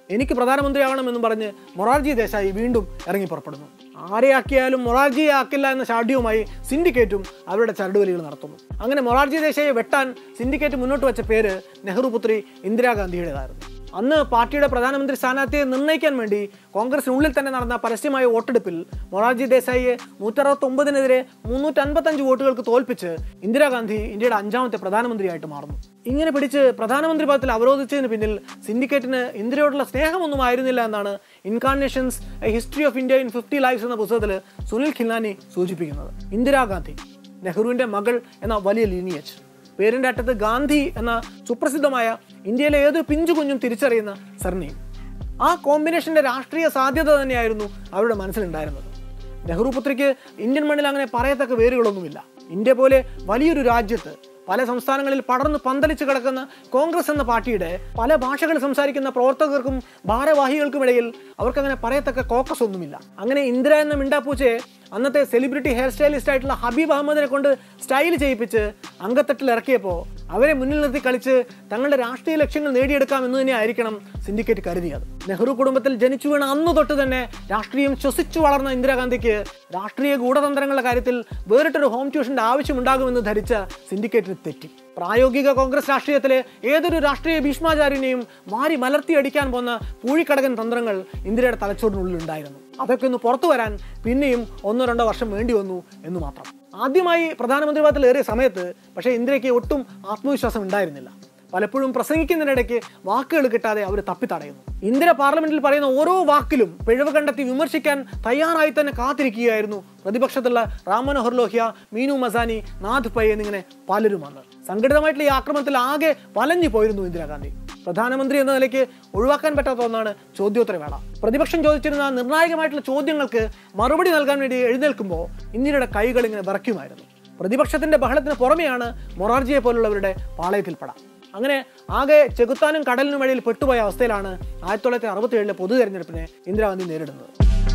Speaker 1: എനിക്ക് പ്രധാനമന്ത്രിയാവണമെന്നും പറഞ്ഞ് മൊറാർജി ദേശായി വീണ്ടും ഇറങ്ങി പുറപ്പെടുന്നു ആരെയാക്കിയാലും മൊറാർജിയെ ആക്കില്ല എന്ന ഷാഡ്യവുമായി സിൻഡിക്കേറ്റും അവരുടെ ചരടുവലികൾ നടത്തുന്നു അങ്ങനെ മൊറാർജി ദേശായിയെ വെട്ടാൻ സിൻഡിക്കേറ്റ് മുന്നോട്ട് വെച്ച പേര് നെഹ്റു പുത്രി ഇന്ദിരാഗാന്ധിയുടേതായിരുന്നു അന്ന് പാർട്ടിയുടെ പ്രധാനമന്ത്രി സ്ഥാനാർത്ഥിയെ നിർണ്ണയിക്കാൻ വേണ്ടി കോൺഗ്രസിനുള്ളിൽ തന്നെ നടന്ന പരസ്യമായ വോട്ടെടുപ്പിൽ മൊറാർജി ദേശായിയെ നൂറ്ററുപത്തൊമ്പതിനെതിരെ മുന്നൂറ്റി അൻപത്തഞ്ച് വോട്ടുകൾക്ക് തോൽപ്പിച്ച് ഇന്ദിരാഗാന്ധി ഇന്ത്യയുടെ അഞ്ചാമത്തെ പ്രധാനമന്ത്രി മാറുന്നു ഇങ്ങനെ പിടിച്ച് പ്രധാനമന്ത്രി പദത്തിൽ അവരോധിച്ചതിന് പിന്നിൽ സിൻഡിക്കേറ്റിന് ഇന്ത്യയോടുള്ള സ്നേഹമൊന്നും ആയിരുന്നില്ല എന്നാണ് incarnations a history of India in fifty lives എന്ന പുസ്തകത്തിൽ സുനിൽ ഖില്ലാനി സൂചിപ്പിക്കുന്നത് ഇന്ദിരാഗാന്ധി നെഹ്റുവിന്റെ മകൾ എന്ന വലിയ ലീനിയച്ച് പേരിന്റെ അറ്റത്ത് ഗാന്ധി എന്ന സുപ്രസിദ്ധമായ ഇന്ത്യയിലെ ഏതൊരു പിഞ്ചു കുഞ്ഞും തിരിച്ചറിയുന്ന സർനെയിം ആ കോമ്പിനേഷന്റെ രാഷ്ട്രീയ സാധ്യത തന്നെയായിരുന്നു അവരുടെ മനസ്സിലുണ്ടായിരുന്നത് നെഹ്റു പുത്രിക്ക് ഇന്ത്യൻ മണ്ണിൽ അങ്ങനെ പറയത്തക്ക വേരുകളൊന്നുമില്ല ഇന്ത്യ പോലെ വലിയൊരു രാജ്യത്ത് പല സംസ്ഥാനങ്ങളിൽ പടർന്ന് പന്തലിച്ച് കിടക്കുന്ന കോൺഗ്രസ് എന്ന പാർട്ടിയുടെ പല ഭാഷകൾ സംസാരിക്കുന്ന പ്രവർത്തകർക്കും ഭാരവാഹികൾക്കുമിടയിൽ അവർക്കങ്ങനെ പറയത്തക്ക കോക്കസ് ഒന്നുമില്ല അങ്ങനെ ഇന്ദിര എന്ന മിണ്ടാപ്പൂച്ചയെ അന്നത്തെ സെലിബ്രിറ്റി ഹെയർ സ്റ്റൈലിസ്റ്റ് ആയിട്ടുള്ള ഹബീബ് അഹമ്മദിനെ കൊണ്ട് സ്റ്റൈൽ ചെയ്യിപ്പിച്ച് അങ്കത്തട്ടിൽ ഇറക്കിയപ്പോൾ അവരെ മുന്നിൽ നിർത്തി കളിച്ച് തങ്ങളുടെ രാഷ്ട്രീയ ലക്ഷ്യങ്ങൾ നേടിയെടുക്കാം എന്ന് തന്നെ ആയിരിക്കണം സിൻഡിക്കേറ്റ് കരുതിയത് നെഹ്റു കുടുംബത്തിൽ ജനിച്ചു വീണ അന്ന് തൊട്ട് തന്നെ രാഷ്ട്രീയം ശ്വസിച്ചു വളർന്ന ഇന്ദിരാഗാന്ധിക്ക് രാഷ്ട്രീയ ഗൂഢതന്ത്രങ്ങളുടെ കാര്യത്തിൽ വേറിട്ടൊരു ഹോം ട്യൂഷന്റെ ആവശ്യമുണ്ടാകുമെന്ന് ധരിച്ച സിൻഡിക്കേറ്റിന് തെറ്റി പ്രായോഗിക കോൺഗ്രസ് രാഷ്ട്രീയത്തിലെ ഏതൊരു രാഷ്ട്രീയ ഭീഷ്മാചാര്യനെയും മാറി മലർത്തിയടിക്കാൻ പോന്ന പൂഴിക്കടകൻ തന്ത്രങ്ങൾ ഇന്ദിരയുടെ തലച്ചോറിനുള്ളിൽ ഉണ്ടായിരുന്നു അതൊക്കെ ഒന്ന് പുറത്തു വരാൻ പിന്നെയും ഒന്നോ രണ്ടോ വർഷം വേണ്ടി വന്നു എന്ന് മാത്രം ആദ്യമായി പ്രധാനമന്ത്രി പദത്തിൽ ഏറിയ സമയത്ത് പക്ഷേ ഇന്ദിരയ്ക്ക് ഒട്ടും ആത്മവിശ്വാസം ഉണ്ടായിരുന്നില്ല പലപ്പോഴും പ്രസംഗിക്കുന്നതിനിടയ്ക്ക് വാക്കുകൾ കിട്ടാതെ അവർ തപ്പിത്തടയുന്നു ഇന്ദിര പാർലമെന്റിൽ പറയുന്ന ഓരോ വാക്കിലും പിഴവ് കണ്ടെത്തി വിമർശിക്കാൻ തയ്യാറായി തന്നെ കാത്തിരിക്കുകയായിരുന്നു പ്രതിപക്ഷത്തുള്ള റാം മനോഹർ ലോഹ്യ മീനു മസാനി നാഥ് പൈ എന്നിങ്ങനെ പലരും വന്ന് സംഘടിതമായിട്ടുള്ള ഈ ആക്രമണത്തിൽ ആകെ വലഞ്ഞു പോയിരുന്നു ഇന്ദിരാഗാന്ധി പ്രധാനമന്ത്രി എന്ന നിലയ്ക്ക് ഒഴിവാക്കാൻ പറ്റാത്ത ഒന്നാണ് ചോദ്യോത്തരവേള പ്രതിപക്ഷം ചോദിച്ചിരുന്ന നിർണായകമായിട്ടുള്ള ചോദ്യങ്ങൾക്ക് മറുപടി നൽകാൻ വേണ്ടി എഴുന്നേൽക്കുമ്പോൾ ഇന്ത്യയുടെ കൈകൾ ഇങ്ങനെ വിറയ്ക്കുമായിരുന്നു പ്രതിപക്ഷത്തിന്റെ ബഹളത്തിന് പുറമെയാണ് മൊറാർജിയെ പോലുള്ളവരുടെ പാളയത്തിൽപ്പെടാം അങ്ങനെ ആകെ ചെകുത്താനും കടലിനും വഴിയിൽ പെട്ടുപോയ അവസ്ഥയിലാണ് ആയിരത്തി തൊള്ളായിരത്തി അറുപത്തി ഏഴിലെ പൊതു തെരഞ്ഞെടുപ്പിനെ ഇന്ദിരാഗാന്ധി നേരിടുന്നത്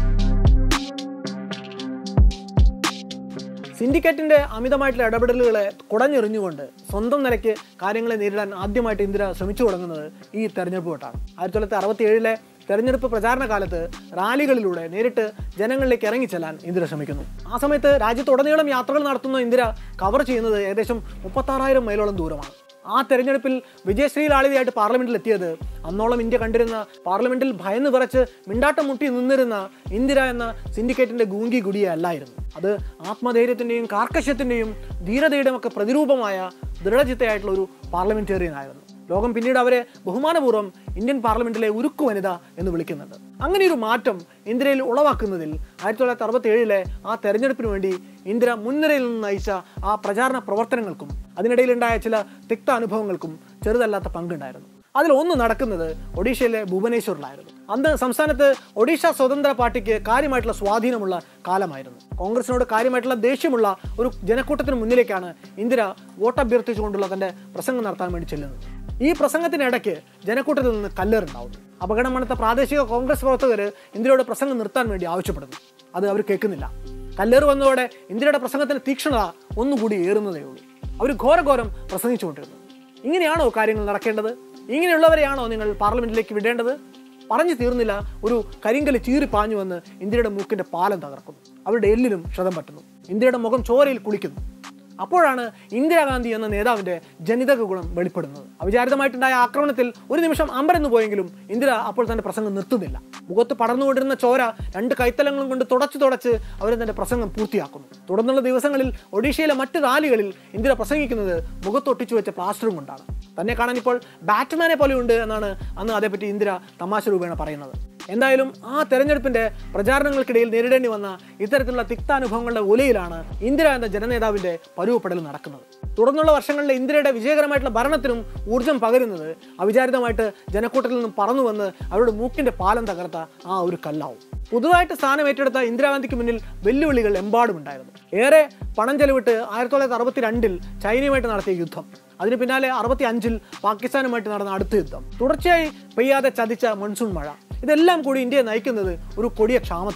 Speaker 1: സിൻഡിക്കേറ്റിന്റെ അമിതമായിട്ടുള്ള ഇടപെടലുകളെ കുടഞ്ഞെറിഞ്ഞുകൊണ്ട് സ്വന്തം നിലയ്ക്ക് കാര്യങ്ങളെ നേരിടാൻ ആദ്യമായിട്ട് ഇന്ദിര ശ്രമിച്ചു തുടങ്ങുന്നത് ഈ തെരഞ്ഞെടുപ്പ് വട്ടാണ് ആയിരത്തി തൊള്ളായിരത്തി അറുപത്തി ഏഴിലെ തെരഞ്ഞെടുപ്പ് പ്രചാരണ കാലത്ത് റാലികളിലൂടെ നേരിട്ട് ജനങ്ങളിലേക്ക് ഇറങ്ങിച്ചെല്ലാൻ ഇന്ദിര ശ്രമിക്കുന്നു ആ സമയത്ത് രാജ്യത്തുടനീളം യാത്രകൾ നടത്തുന്ന ഇന്ദിര കവർ ചെയ്യുന്നത് ഏകദേശം മുപ്പത്താറായിരം മൈലോളം ദൂരമാണ് ആ തെരഞ്ഞെടുപ്പിൽ വിജയശ്രീ ലാളിതയായിട്ട് പാർലമെന്റിൽ എത്തിയത് അന്നോളം ഇന്ത്യ കണ്ടിരുന്ന പാർലമെന്റിൽ ഭയന്ന് വിറച്ച് മിണ്ടാട്ടം മുട്ടി നിന്നിരുന്ന ഇന്ദിര എന്ന സിൻഡിക്കേറ്റിന്റെ ഗൂങ്കി ഗുഡിയെ അല്ലായിരുന്നു അത് ആത്മധൈര്യത്തിന്റെയും കാർക്കശ്യത്തിന്റെയും ധീരതയുടെയും ഒക്കെ പ്രതിരൂപമായ ദൃഢചിത്തയായിട്ടുള്ള ഒരു പാർലമെന്റേറിയൻ ആയിരുന്നു ലോകം പിന്നീട് അവരെ ബഹുമാനപൂർവ്വം ഇന്ത്യൻ പാർലമെന്റിലെ ഉരുക്കു വനിത എന്ന് വിളിക്കുന്നുണ്ട് അങ്ങനെ ഒരു മാറ്റം ഇന്ദിരയിൽ ഉളവാക്കുന്നതിൽ ആയിരത്തി തൊള്ളായിരത്തി അറുപത്തി ഏഴിലെ ആ തെരഞ്ഞെടുപ്പിന് വേണ്ടി ഇന്ദിര മുൻനിരയിൽ നിന്ന് നയിച്ച ആ പ്രചാരണ പ്രവർത്തനങ്ങൾക്കും അതിനിടയിലുണ്ടായ ചില തിക്ത അനുഭവങ്ങൾക്കും ചെറുതല്ലാത്ത പങ്കുണ്ടായിരുന്നു അതിൽ ഒന്ന് നടക്കുന്നത് ഒഡീഷയിലെ ഭുവനേശ്വറിലായിരുന്നു അന്ന് സംസ്ഥാനത്ത് ഒഡീഷ സ്വതന്ത്ര പാർട്ടിക്ക് കാര്യമായിട്ടുള്ള സ്വാധീനമുള്ള കാലമായിരുന്നു കോൺഗ്രസിനോട് കാര്യമായിട്ടുള്ള ദേഷ്യമുള്ള ഒരു ജനക്കൂട്ടത്തിന് മുന്നിലേക്കാണ് ഇന്ദിര വോട്ട് അഭ്യർത്ഥിച്ചുകൊണ്ടുള്ള തന്റെ പ്രസംഗം നടത്താൻ വേണ്ടി ചെല്ലുന്നത് ഈ പ്രസംഗത്തിനിടയ്ക്ക് ജനക്കൂട്ടത്തിൽ നിന്ന് കല്ലേറുണ്ടാവുന്നു അപകടം മണത്ത പ്രാദേശിക കോൺഗ്രസ് പ്രവർത്തകർ ഇന്ദിരയുടെ പ്രസംഗം നിർത്താൻ വേണ്ടി ആവശ്യപ്പെടുന്നു അത് അവർ കേൾക്കുന്നില്ല കല്ലേറ് വന്നതോടെ ഇന്ദിരയുടെ പ്രസംഗത്തിന്റെ തീക്ഷ്ണത ഒന്നുകൂടി ഏറുന്നതേ ഉള്ളൂ അവർ ഘോരഘോരം പ്രസംഗിച്ചുകൊണ്ടിരുന്നു ഇങ്ങനെയാണോ കാര്യങ്ങൾ നടക്കേണ്ടത് ഇങ്ങനെയുള്ളവരെയാണോ നിങ്ങൾ പാർലമെന്റിലേക്ക് വിടേണ്ടത് പറഞ്ഞു തീർന്നില്ല ഒരു കരിങ്കല് ചീറി പാഞ്ഞു വന്ന് ഇന്ത്യയുടെ മൂക്കിന്റെ പാലം തകർക്കുന്നു അവരുടെ എല്ലിലും ക്ഷതം പറ്റുന്നു ഇന്ത്യയുടെ മുഖം ചോരയിൽ കുളിക്കുന്നു അപ്പോഴാണ് ഇന്ദിരാഗാന്ധി എന്ന നേതാവിന്റെ ജനിതക ഗുണം വെളിപ്പെടുന്നത് അവിചാരിതമായിട്ടുണ്ടായ ആക്രമണത്തിൽ ഒരു നിമിഷം അമ്പരന്ന് പോയെങ്കിലും ഇന്ദിര അപ്പോൾ തന്റെ പ്രസംഗം നിർത്തുന്നില്ല മുഖത്ത് പടർന്നുകൊണ്ടിരുന്ന ചോര രണ്ട് കൈത്തലങ്ങളും കൊണ്ട് തുടച്ചു തുടച്ച് അവർ തന്റെ പ്രസംഗം പൂർത്തിയാക്കുന്നു തുടർന്നുള്ള ദിവസങ്ങളിൽ ഒഡീഷയിലെ മറ്റ് റാലികളിൽ ഇന്ദിര പ്രസംഗിക്കുന്നത് മുഖത്തൊട്ടിച്ചു വെച്ച പ്ലാസ്റ്ററും കൊണ്ടാണ് തന്നെ കാണാൻ ഇപ്പോൾ ബാറ്റ്മാനെ പോലെയുണ്ട് എന്നാണ് അന്ന് അതേപ്പറ്റി ഇന്ദിര തമാശ രൂപേണ പറയുന്നത് എന്തായാലും ആ തെരഞ്ഞെടുപ്പിന്റെ പ്രചാരണങ്ങൾക്കിടയിൽ നേരിടേണ്ടി വന്ന ഇത്തരത്തിലുള്ള തിക്താനുഭവങ്ങളുടെ ഉലയിലാണ് ഇന്ദിര എന്ന ജനനേതാവിന്റെ പരുവപ്പെടൽ നടക്കുന്നത് തുടർന്നുള്ള വർഷങ്ങളിലെ ഇന്ദിരയുടെ വിജയകരമായിട്ടുള്ള ഭരണത്തിനും ഊർജം പകരുന്നത് അവിചാരിതമായിട്ട് ജനക്കൂട്ടത്തിൽ നിന്നും പറന്നു വന്ന് അവരുടെ മൂക്കിന്റെ പാലം തകർത്ത ആ ഒരു കല്ലാവും പുതുതായിട്ട് സ്ഥാനം ഏറ്റെടുത്ത ഇന്ദിരാഗാന്ധിക്ക് മുന്നിൽ വെല്ലുവിളികൾ എമ്പാടുമുണ്ടായിരുന്നു ഏറെ പണം ചെലവിട്ട് ആയിരത്തി തൊള്ളായിരത്തി അറുപത്തി രണ്ടിൽ ചൈനയുമായിട്ട് നടത്തിയ യുദ്ധം അതിന് പിന്നാലെ അറുപത്തി അഞ്ചിൽ പാകിസ്ഥാനുമായിട്ട് നടന്ന അടുത്ത യുദ്ധം തുടർച്ചയായി പെയ്യാതെ ചതിച്ച മൺസൂൺ മഴ ഇതെല്ലാം കൂടി ഇന്ത്യയെ നയിക്കുന്നത് ഒരു കൊടിയ ക്ഷാമത്തിലേക്കാണ്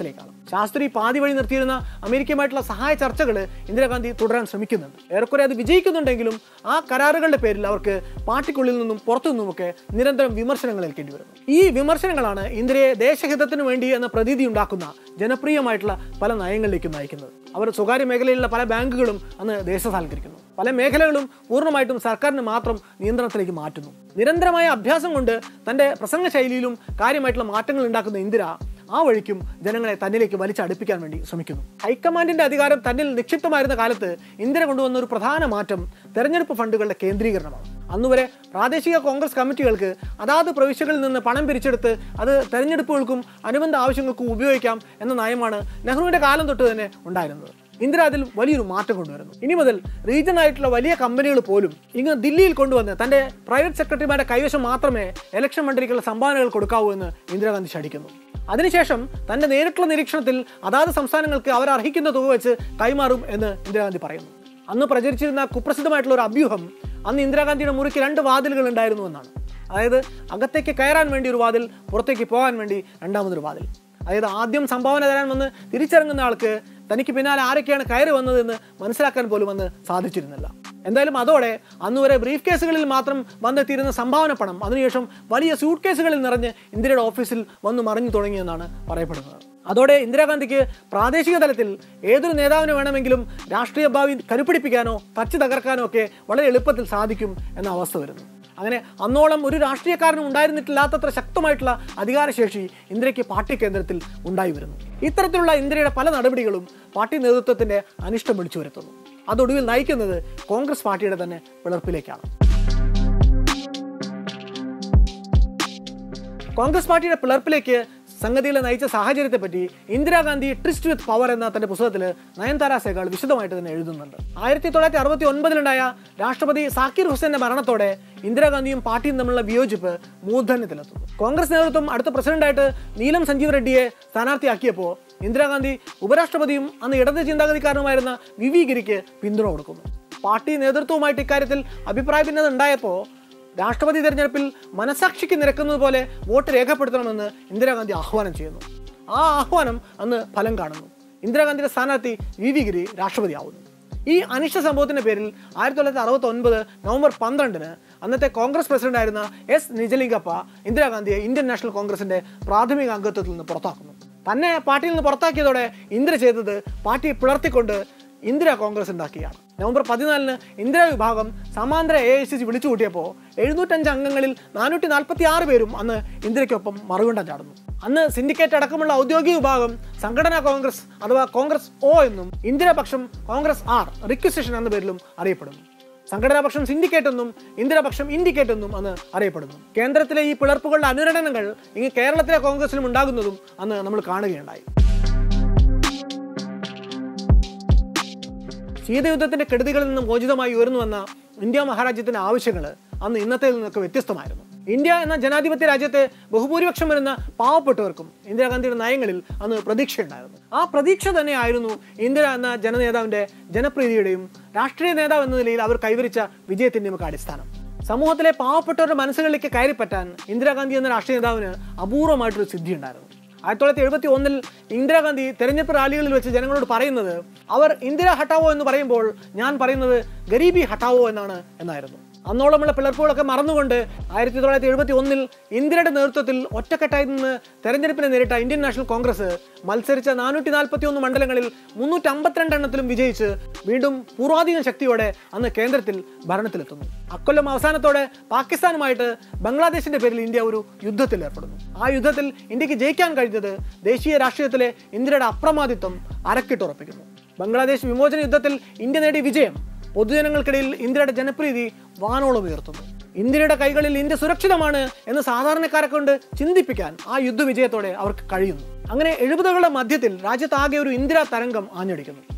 Speaker 1: ശാസ്ത്രി പാതി വഴി നിർത്തിയിരുന്ന അമേരിക്കയുമായിട്ടുള്ള സഹായ ചർച്ചകൾ ഇന്ദിരാഗാന്ധി തുടരാൻ ശ്രമിക്കുന്നുണ്ട് ഏറെക്കുറെ അത് വിജയിക്കുന്നുണ്ടെങ്കിലും ആ കരാറുകളുടെ പേരിൽ അവർക്ക് പാർട്ടിക്കുള്ളിൽ നിന്നും പുറത്തു നിന്നുമൊക്കെ നിരന്തരം വിമർശനങ്ങൾ ഏൽക്കേണ്ടി വരുന്നു ഈ വിമർശനങ്ങളാണ് ഇന്ത്യയെ ദേശഹിതത്തിന് വേണ്ടി എന്ന പ്രതീതി ഉണ്ടാക്കുന്ന ജനപ്രിയമായിട്ടുള്ള പല നയങ്ങളിലേക്കും നയിക്കുന്നത് അവർ സ്വകാര്യ മേഖലയിലുള്ള പല ബാങ്കുകളും അന്ന് ദേശസാൽക്കരിക്കുന്നു പല മേഖലകളും പൂർണ്ണമായിട്ടും സർക്കാരിന് മാത്രം നിയന്ത്രണത്തിലേക്ക് മാറ്റുന്നു നിരന്തരമായ അഭ്യാസം കൊണ്ട് തന്റെ പ്രസംഗ ശൈലിയിലും കാര്യമായിട്ടുള്ള മാറ്റങ്ങൾ ഉണ്ടാക്കുന്ന ഇന്ദിര ആ വഴിക്കും ജനങ്ങളെ തന്നിലേക്ക് വലിച്ചടുപ്പിക്കാൻ വേണ്ടി ശ്രമിക്കുന്നു ഹൈക്കമാൻഡിന്റെ അധികാരം തന്നിൽ നിക്ഷിപ്തമായിരുന്ന കാലത്ത് ഇന്ദിര കൊണ്ടുവന്ന ഒരു പ്രധാന മാറ്റം തെരഞ്ഞെടുപ്പ് ഫണ്ടുകളുടെ കേന്ദ്രീകരണമാണ് അന്നുവരെ പ്രാദേശിക കോൺഗ്രസ് കമ്മിറ്റികൾക്ക് അതാത് പ്രവിശ്യകളിൽ നിന്ന് പണം പിരിച്ചെടുത്ത് അത് തെരഞ്ഞെടുപ്പുകൾക്കും അനുബന്ധ ആവശ്യങ്ങൾക്കും ഉപയോഗിക്കാം എന്ന നയമാണ് നെഹ്റുവിന്റെ കാലം തൊട്ട് തന്നെ ഉണ്ടായിരുന്നത് ഇന്ദിര അതിൽ വലിയൊരു മാറ്റം കൊണ്ടുവരുന്നു ഇനി മുതൽ റീജിയൻ ആയിട്ടുള്ള വലിയ കമ്പനികൾ പോലും ഇങ്ങ് ദില്ലിയിൽ കൊണ്ടുവന്ന് തന്റെ പ്രൈവറ്റ് സെക്രട്ടറിമാരുടെ കൈവശം മാത്രമേ ഇലക്ഷൻ മന്ത്രിക്കുള്ള സംഭാവനകൾ കൊടുക്കാവൂ എന്ന് ഇന്ദിരാഗാന്ധി ശഠിക്കുന്നു അതിനുശേഷം തന്റെ നേരിട്ടുള്ള നിരീക്ഷണത്തിൽ അതാത് സംസ്ഥാനങ്ങൾക്ക് അവർ അർഹിക്കുന്ന തുക വെച്ച് കൈമാറും എന്ന് ഇന്ദിരാഗാന്ധി പറയുന്നു അന്ന് പ്രചരിച്ചിരുന്ന കുപ്രസിദ്ധമായിട്ടുള്ള ഒരു അഭ്യൂഹം അന്ന് ഇന്ദിരാഗാന്ധിയുടെ മുറിക്ക് രണ്ട് വാതിലുകൾ ഉണ്ടായിരുന്നു എന്നാണ് അതായത് അകത്തേക്ക് കയറാൻ വേണ്ടി ഒരു വാതിൽ പുറത്തേക്ക് പോകാൻ വേണ്ടി രണ്ടാമതൊരു വാതിൽ അതായത് ആദ്യം സംഭാവന തരാൻ വന്ന് തിരിച്ചിറങ്ങുന്ന ആൾക്ക് തനിക്ക് പിന്നാലെ ആരൊക്കെയാണ് കയറി വന്നതെന്ന് മനസ്സിലാക്കാൻ പോലും അന്ന് സാധിച്ചിരുന്നില്ല എന്തായാലും അതോടെ അന്ന് വരെ ബ്രീഫ് കേസുകളിൽ മാത്രം വന്നെത്തിയിരുന്ന സംഭാവന പണം അതിനുശേഷം വലിയ സ്യൂട്ട് കേസുകളിൽ നിറഞ്ഞ് ഇന്ദിരയുടെ ഓഫീസിൽ വന്ന് മറിഞ്ഞു തുടങ്ങിയെന്നാണ് പറയപ്പെടുന്നത് അതോടെ ഇന്ദിരാഗാന്ധിക്ക് പ്രാദേശിക തലത്തിൽ ഏതൊരു നേതാവിനെ വേണമെങ്കിലും രാഷ്ട്രീയ ഭാവി കരുപിടിപ്പിക്കാനോ തച്ച് തകർക്കാനോ ഒക്കെ വളരെ എളുപ്പത്തിൽ സാധിക്കും എന്ന അവസ്ഥ വരുന്നു അങ്ങനെ അന്നോളം ഒരു രാഷ്ട്രീയക്കാരനും ഉണ്ടായിരുന്നിട്ടില്ലാത്തത്ര ശക്തമായിട്ടുള്ള അധികാരശേഷി ഇന്ദിരയ്ക്ക് പാർട്ടി കേന്ദ്രത്തിൽ ഉണ്ടായി വരുന്നു ഇത്തരത്തിലുള്ള ഇന്ദിരയുടെ പല നടപടികളും പാർട്ടി നേതൃത്വത്തിന്റെ അനിഷ്ടം വിളിച്ചു വരുത്തുന്നു അതൊടുവിൽ നയിക്കുന്നത് കോൺഗ്രസ് പാർട്ടിയുടെ തന്നെ പിളർപ്പിലേക്കാണ് കോൺഗ്രസ് പാർട്ടിയുടെ പിളർപ്പിലേക്ക് സംഗതികളെ നയിച്ച സാഹചര്യത്തെപ്പറ്റി ഇന്ദിരാഗാന്ധി ട്രിസ്റ്റ് വിത്ത് പവർ എന്ന തന്റെ പുസ്തകത്തിൽ നയൻതാര സെഗാൾ വിശദമായിട്ട് തന്നെ എഴുതുന്നുണ്ട് ആയിരത്തി തൊള്ളായിരത്തി അറുപത്തി ഒൻപതിലുണ്ടായ രാഷ്ട്രപതി സാക്കിർ ഹുസൈന്റെ മരണത്തോടെ ഇന്ദിരാഗാന്ധിയും പാർട്ടിയും തമ്മിലുള്ള വിയോജിപ്പ് മൂർധന്യത്തിലെത്തുന്നു കോൺഗ്രസ് നേതൃത്വം അടുത്ത പ്രസിഡന്റായിട്ട് നീലം സഞ്ജീവ് റെഡ്ഡിയെ സ്ഥാനാർത്ഥിയാക്കിയപ്പോൾ ഇന്ദിരാഗാന്ധി ഉപരാഷ്ട്രപതിയും അന്ന് ഇടത് ചിന്താഗതിക്കാരനുമായിരുന്ന വി വി ഗിരിക്ക് പിന്തുണ കൊടുക്കുന്നു പാർട്ടി നേതൃത്വവുമായിട്ട് ഇക്കാര്യത്തിൽ അഭിപ്രായ ഭിന്നത ഉണ്ടായപ്പോൾ രാഷ്ട്രപതി തെരഞ്ഞെടുപ്പിൽ മനസാക്ഷിക്ക് നിരക്കുന്നത് പോലെ വോട്ട് രേഖപ്പെടുത്തണമെന്ന് ഇന്ദിരാഗാന്ധി ആഹ്വാനം ചെയ്യുന്നു ആ ആഹ്വാനം അന്ന് ഫലം കാണുന്നു ഇന്ദിരാഗാന്ധിയുടെ സ്ഥാനാർത്ഥി വി വി ഗിരി രാഷ്ട്രപതിയാവുന്നു ഈ അനിഷ്ട സംഭവത്തിന്റെ പേരിൽ ആയിരത്തി തൊള്ളായിരത്തി അറുപത്തി ഒൻപത് നവംബർ പന്ത്രണ്ടിന് അന്നത്തെ കോൺഗ്രസ് പ്രസിഡന്റായിരുന്ന എസ് നിജലിംഗപ്പ ഇന്ദിരാഗാന്ധിയെ ഇന്ത്യൻ നാഷണൽ കോൺഗ്രസിന്റെ പ്രാഥമിക അംഗത്വത്തിൽ നിന്ന് പുറത്താക്കുന്നു തന്നെ പാർട്ടിയിൽ നിന്ന് പുറത്താക്കിയതോടെ ഇന്ദിര ചെയ്തത് പാർട്ടിയെ പിളർത്തിക്കൊണ്ട് ഇന്ദിര കോൺഗ്രസ് ഉണ്ടാക്കിയാണ് നവംബർ പതിനാലിന് ഇന്ദിര വിഭാഗം സമാന്തര എ ഐ സി സി വിളിച്ചു കൂട്ടിയപ്പോൾ എഴുന്നൂറ്റഞ്ച് അംഗങ്ങളിൽ നാനൂറ്റി നാൽപ്പത്തി ആറ് പേരും അന്ന് ഇന്ദിരയ്ക്കൊപ്പം മറുകണ്ഠം ചാടുന്നു അന്ന് സിൻഡിക്കേറ്റ് അടക്കമുള്ള ഔദ്യോഗിക വിഭാഗം സംഘടനാ കോൺഗ്രസ് അഥവാ കോൺഗ്രസ് ഒ എന്നും ഇന്ദിരാപക്ഷം കോൺഗ്രസ് ആർ റിക്വസിഷൻ എന്ന പേരിലും അറിയപ്പെടുന്നു സംഘടനാപക്ഷം സിൻഡിക്കേറ്റ് എന്നും ഇന്ദിരാപക്ഷം ഇൻഡിക്കേറ്റ് എന്നും അന്ന് അറിയപ്പെടുന്നു കേന്ദ്രത്തിലെ ഈ പിളർപ്പുകളുടെ അനുരണനങ്ങൾ ഇങ്ങ് കേരളത്തിലെ കോൺഗ്രസിലും ഉണ്ടാകുന്നതും അന്ന് നമ്മൾ കാണുകയുണ്ടായി ശീതയുദ്ധത്തിന്റെ കെടുതികളിൽ നിന്ന് മോചിതമായി ഉയർന്നു വന്ന ഇന്ത്യ മഹാരാജ്യത്തിന്റെ ആവശ്യങ്ങൾ അന്ന് ഇന്നത്തെ നിന്നൊക്കെ വ്യത്യസ്തമായിരുന്നു ഇന്ത്യ എന്ന ജനാധിപത്യ രാജ്യത്തെ ബഹുഭൂരിപക്ഷം വരുന്ന പാവപ്പെട്ടവർക്കും ഇന്ദിരാഗാന്ധിയുടെ നയങ്ങളിൽ അന്ന് പ്രതീക്ഷയുണ്ടായിരുന്നു ആ പ്രതീക്ഷ തന്നെയായിരുന്നു ഇന്ദിര എന്ന ജനനേതാവിന്റെ ജനപ്രീതിയുടെയും രാഷ്ട്രീയ നേതാവ് എന്ന നിലയിൽ അവർ കൈവരിച്ച വിജയത്തിന്റെയും ഒക്കെ അടിസ്ഥാനം സമൂഹത്തിലെ പാവപ്പെട്ടവരുടെ മനസ്സുകളിലേക്ക് കയറിപ്പറ്റാൻ ഇന്ദിരാഗാന്ധി എന്ന രാഷ്ട്രീയ നേതാവിന് അപൂർവമായിട്ടൊരു സിദ്ധി ഉണ്ടായിരുന്നു ആയിരത്തി തൊള്ളായിരത്തി എഴുപത്തി ഒന്നിൽ ഇന്ദിരാഗാന്ധി തെരഞ്ഞെടുപ്പ് റാലികളിൽ വെച്ച് ജനങ്ങളോട് പറയുന്നത് അവർ ഇന്ദിര ഹട്ടാവോ എന്ന് പറയുമ്പോൾ ഞാൻ പറയുന്നത് ഗരീബി ഹട്ടാവോ എന്നാണ് എന്നായിരുന്നു അന്നോളമുള്ള പിളർപ്പുകളൊക്കെ മറന്നുകൊണ്ട് ആയിരത്തി തൊള്ളായിരത്തി എഴുപത്തി ഒന്നിൽ ഇന്ദിരയുടെ നേതൃത്വത്തിൽ ഒറ്റക്കെട്ടായി നിന്ന് തെരഞ്ഞെടുപ്പിനെ നേരിട്ട ഇന്ത്യൻ നാഷണൽ കോൺഗ്രസ് മത്സരിച്ച നാനൂറ്റി നാൽപ്പത്തി ഒന്ന് മണ്ഡലങ്ങളിൽ മുന്നൂറ്റി അമ്പത്തിരണ്ട് എണ്ണത്തിലും വിജയിച്ച് വീണ്ടും പൂർവാധിക ശക്തിയോടെ അന്ന് കേന്ദ്രത്തിൽ ഭരണത്തിലെത്തുന്നു അക്കൊല്ലം അവസാനത്തോടെ പാകിസ്ഥാനുമായിട്ട് ബംഗ്ലാദേശിന്റെ പേരിൽ ഇന്ത്യ ഒരു യുദ്ധത്തിൽ ഏർപ്പെടുന്നു ആ യുദ്ധത്തിൽ ഇന്ത്യക്ക് ജയിക്കാൻ കഴിഞ്ഞത് ദേശീയ രാഷ്ട്രീയത്തിലെ ഇന്ത്യയുടെ അപ്രമാദിത്വം അരക്കിട്ടുറപ്പിക്കുന്നു ബംഗ്ലാദേശ് വിമോചന യുദ്ധത്തിൽ ഇന്ത്യ നേടിയ വിജയം പൊതുജനങ്ങൾക്കിടയിൽ ഇന്ത്യയുടെ ജനപ്രീതി വാനോളം ഉയർത്തുന്നു ഇന്ത്യയുടെ കൈകളിൽ ഇന്ത്യ സുരക്ഷിതമാണ് എന്ന് സാധാരണക്കാരെ കൊണ്ട് ചിന്തിപ്പിക്കാൻ ആ യുദ്ധവിജയത്തോടെ അവർക്ക് കഴിയുന്നു അങ്ങനെ എഴുപതുകളുടെ മധ്യത്തിൽ രാജ്യത്താകെ ഒരു ഇന്ദിരാ തരംഗം ആഞ്ഞടിക്കുന്നു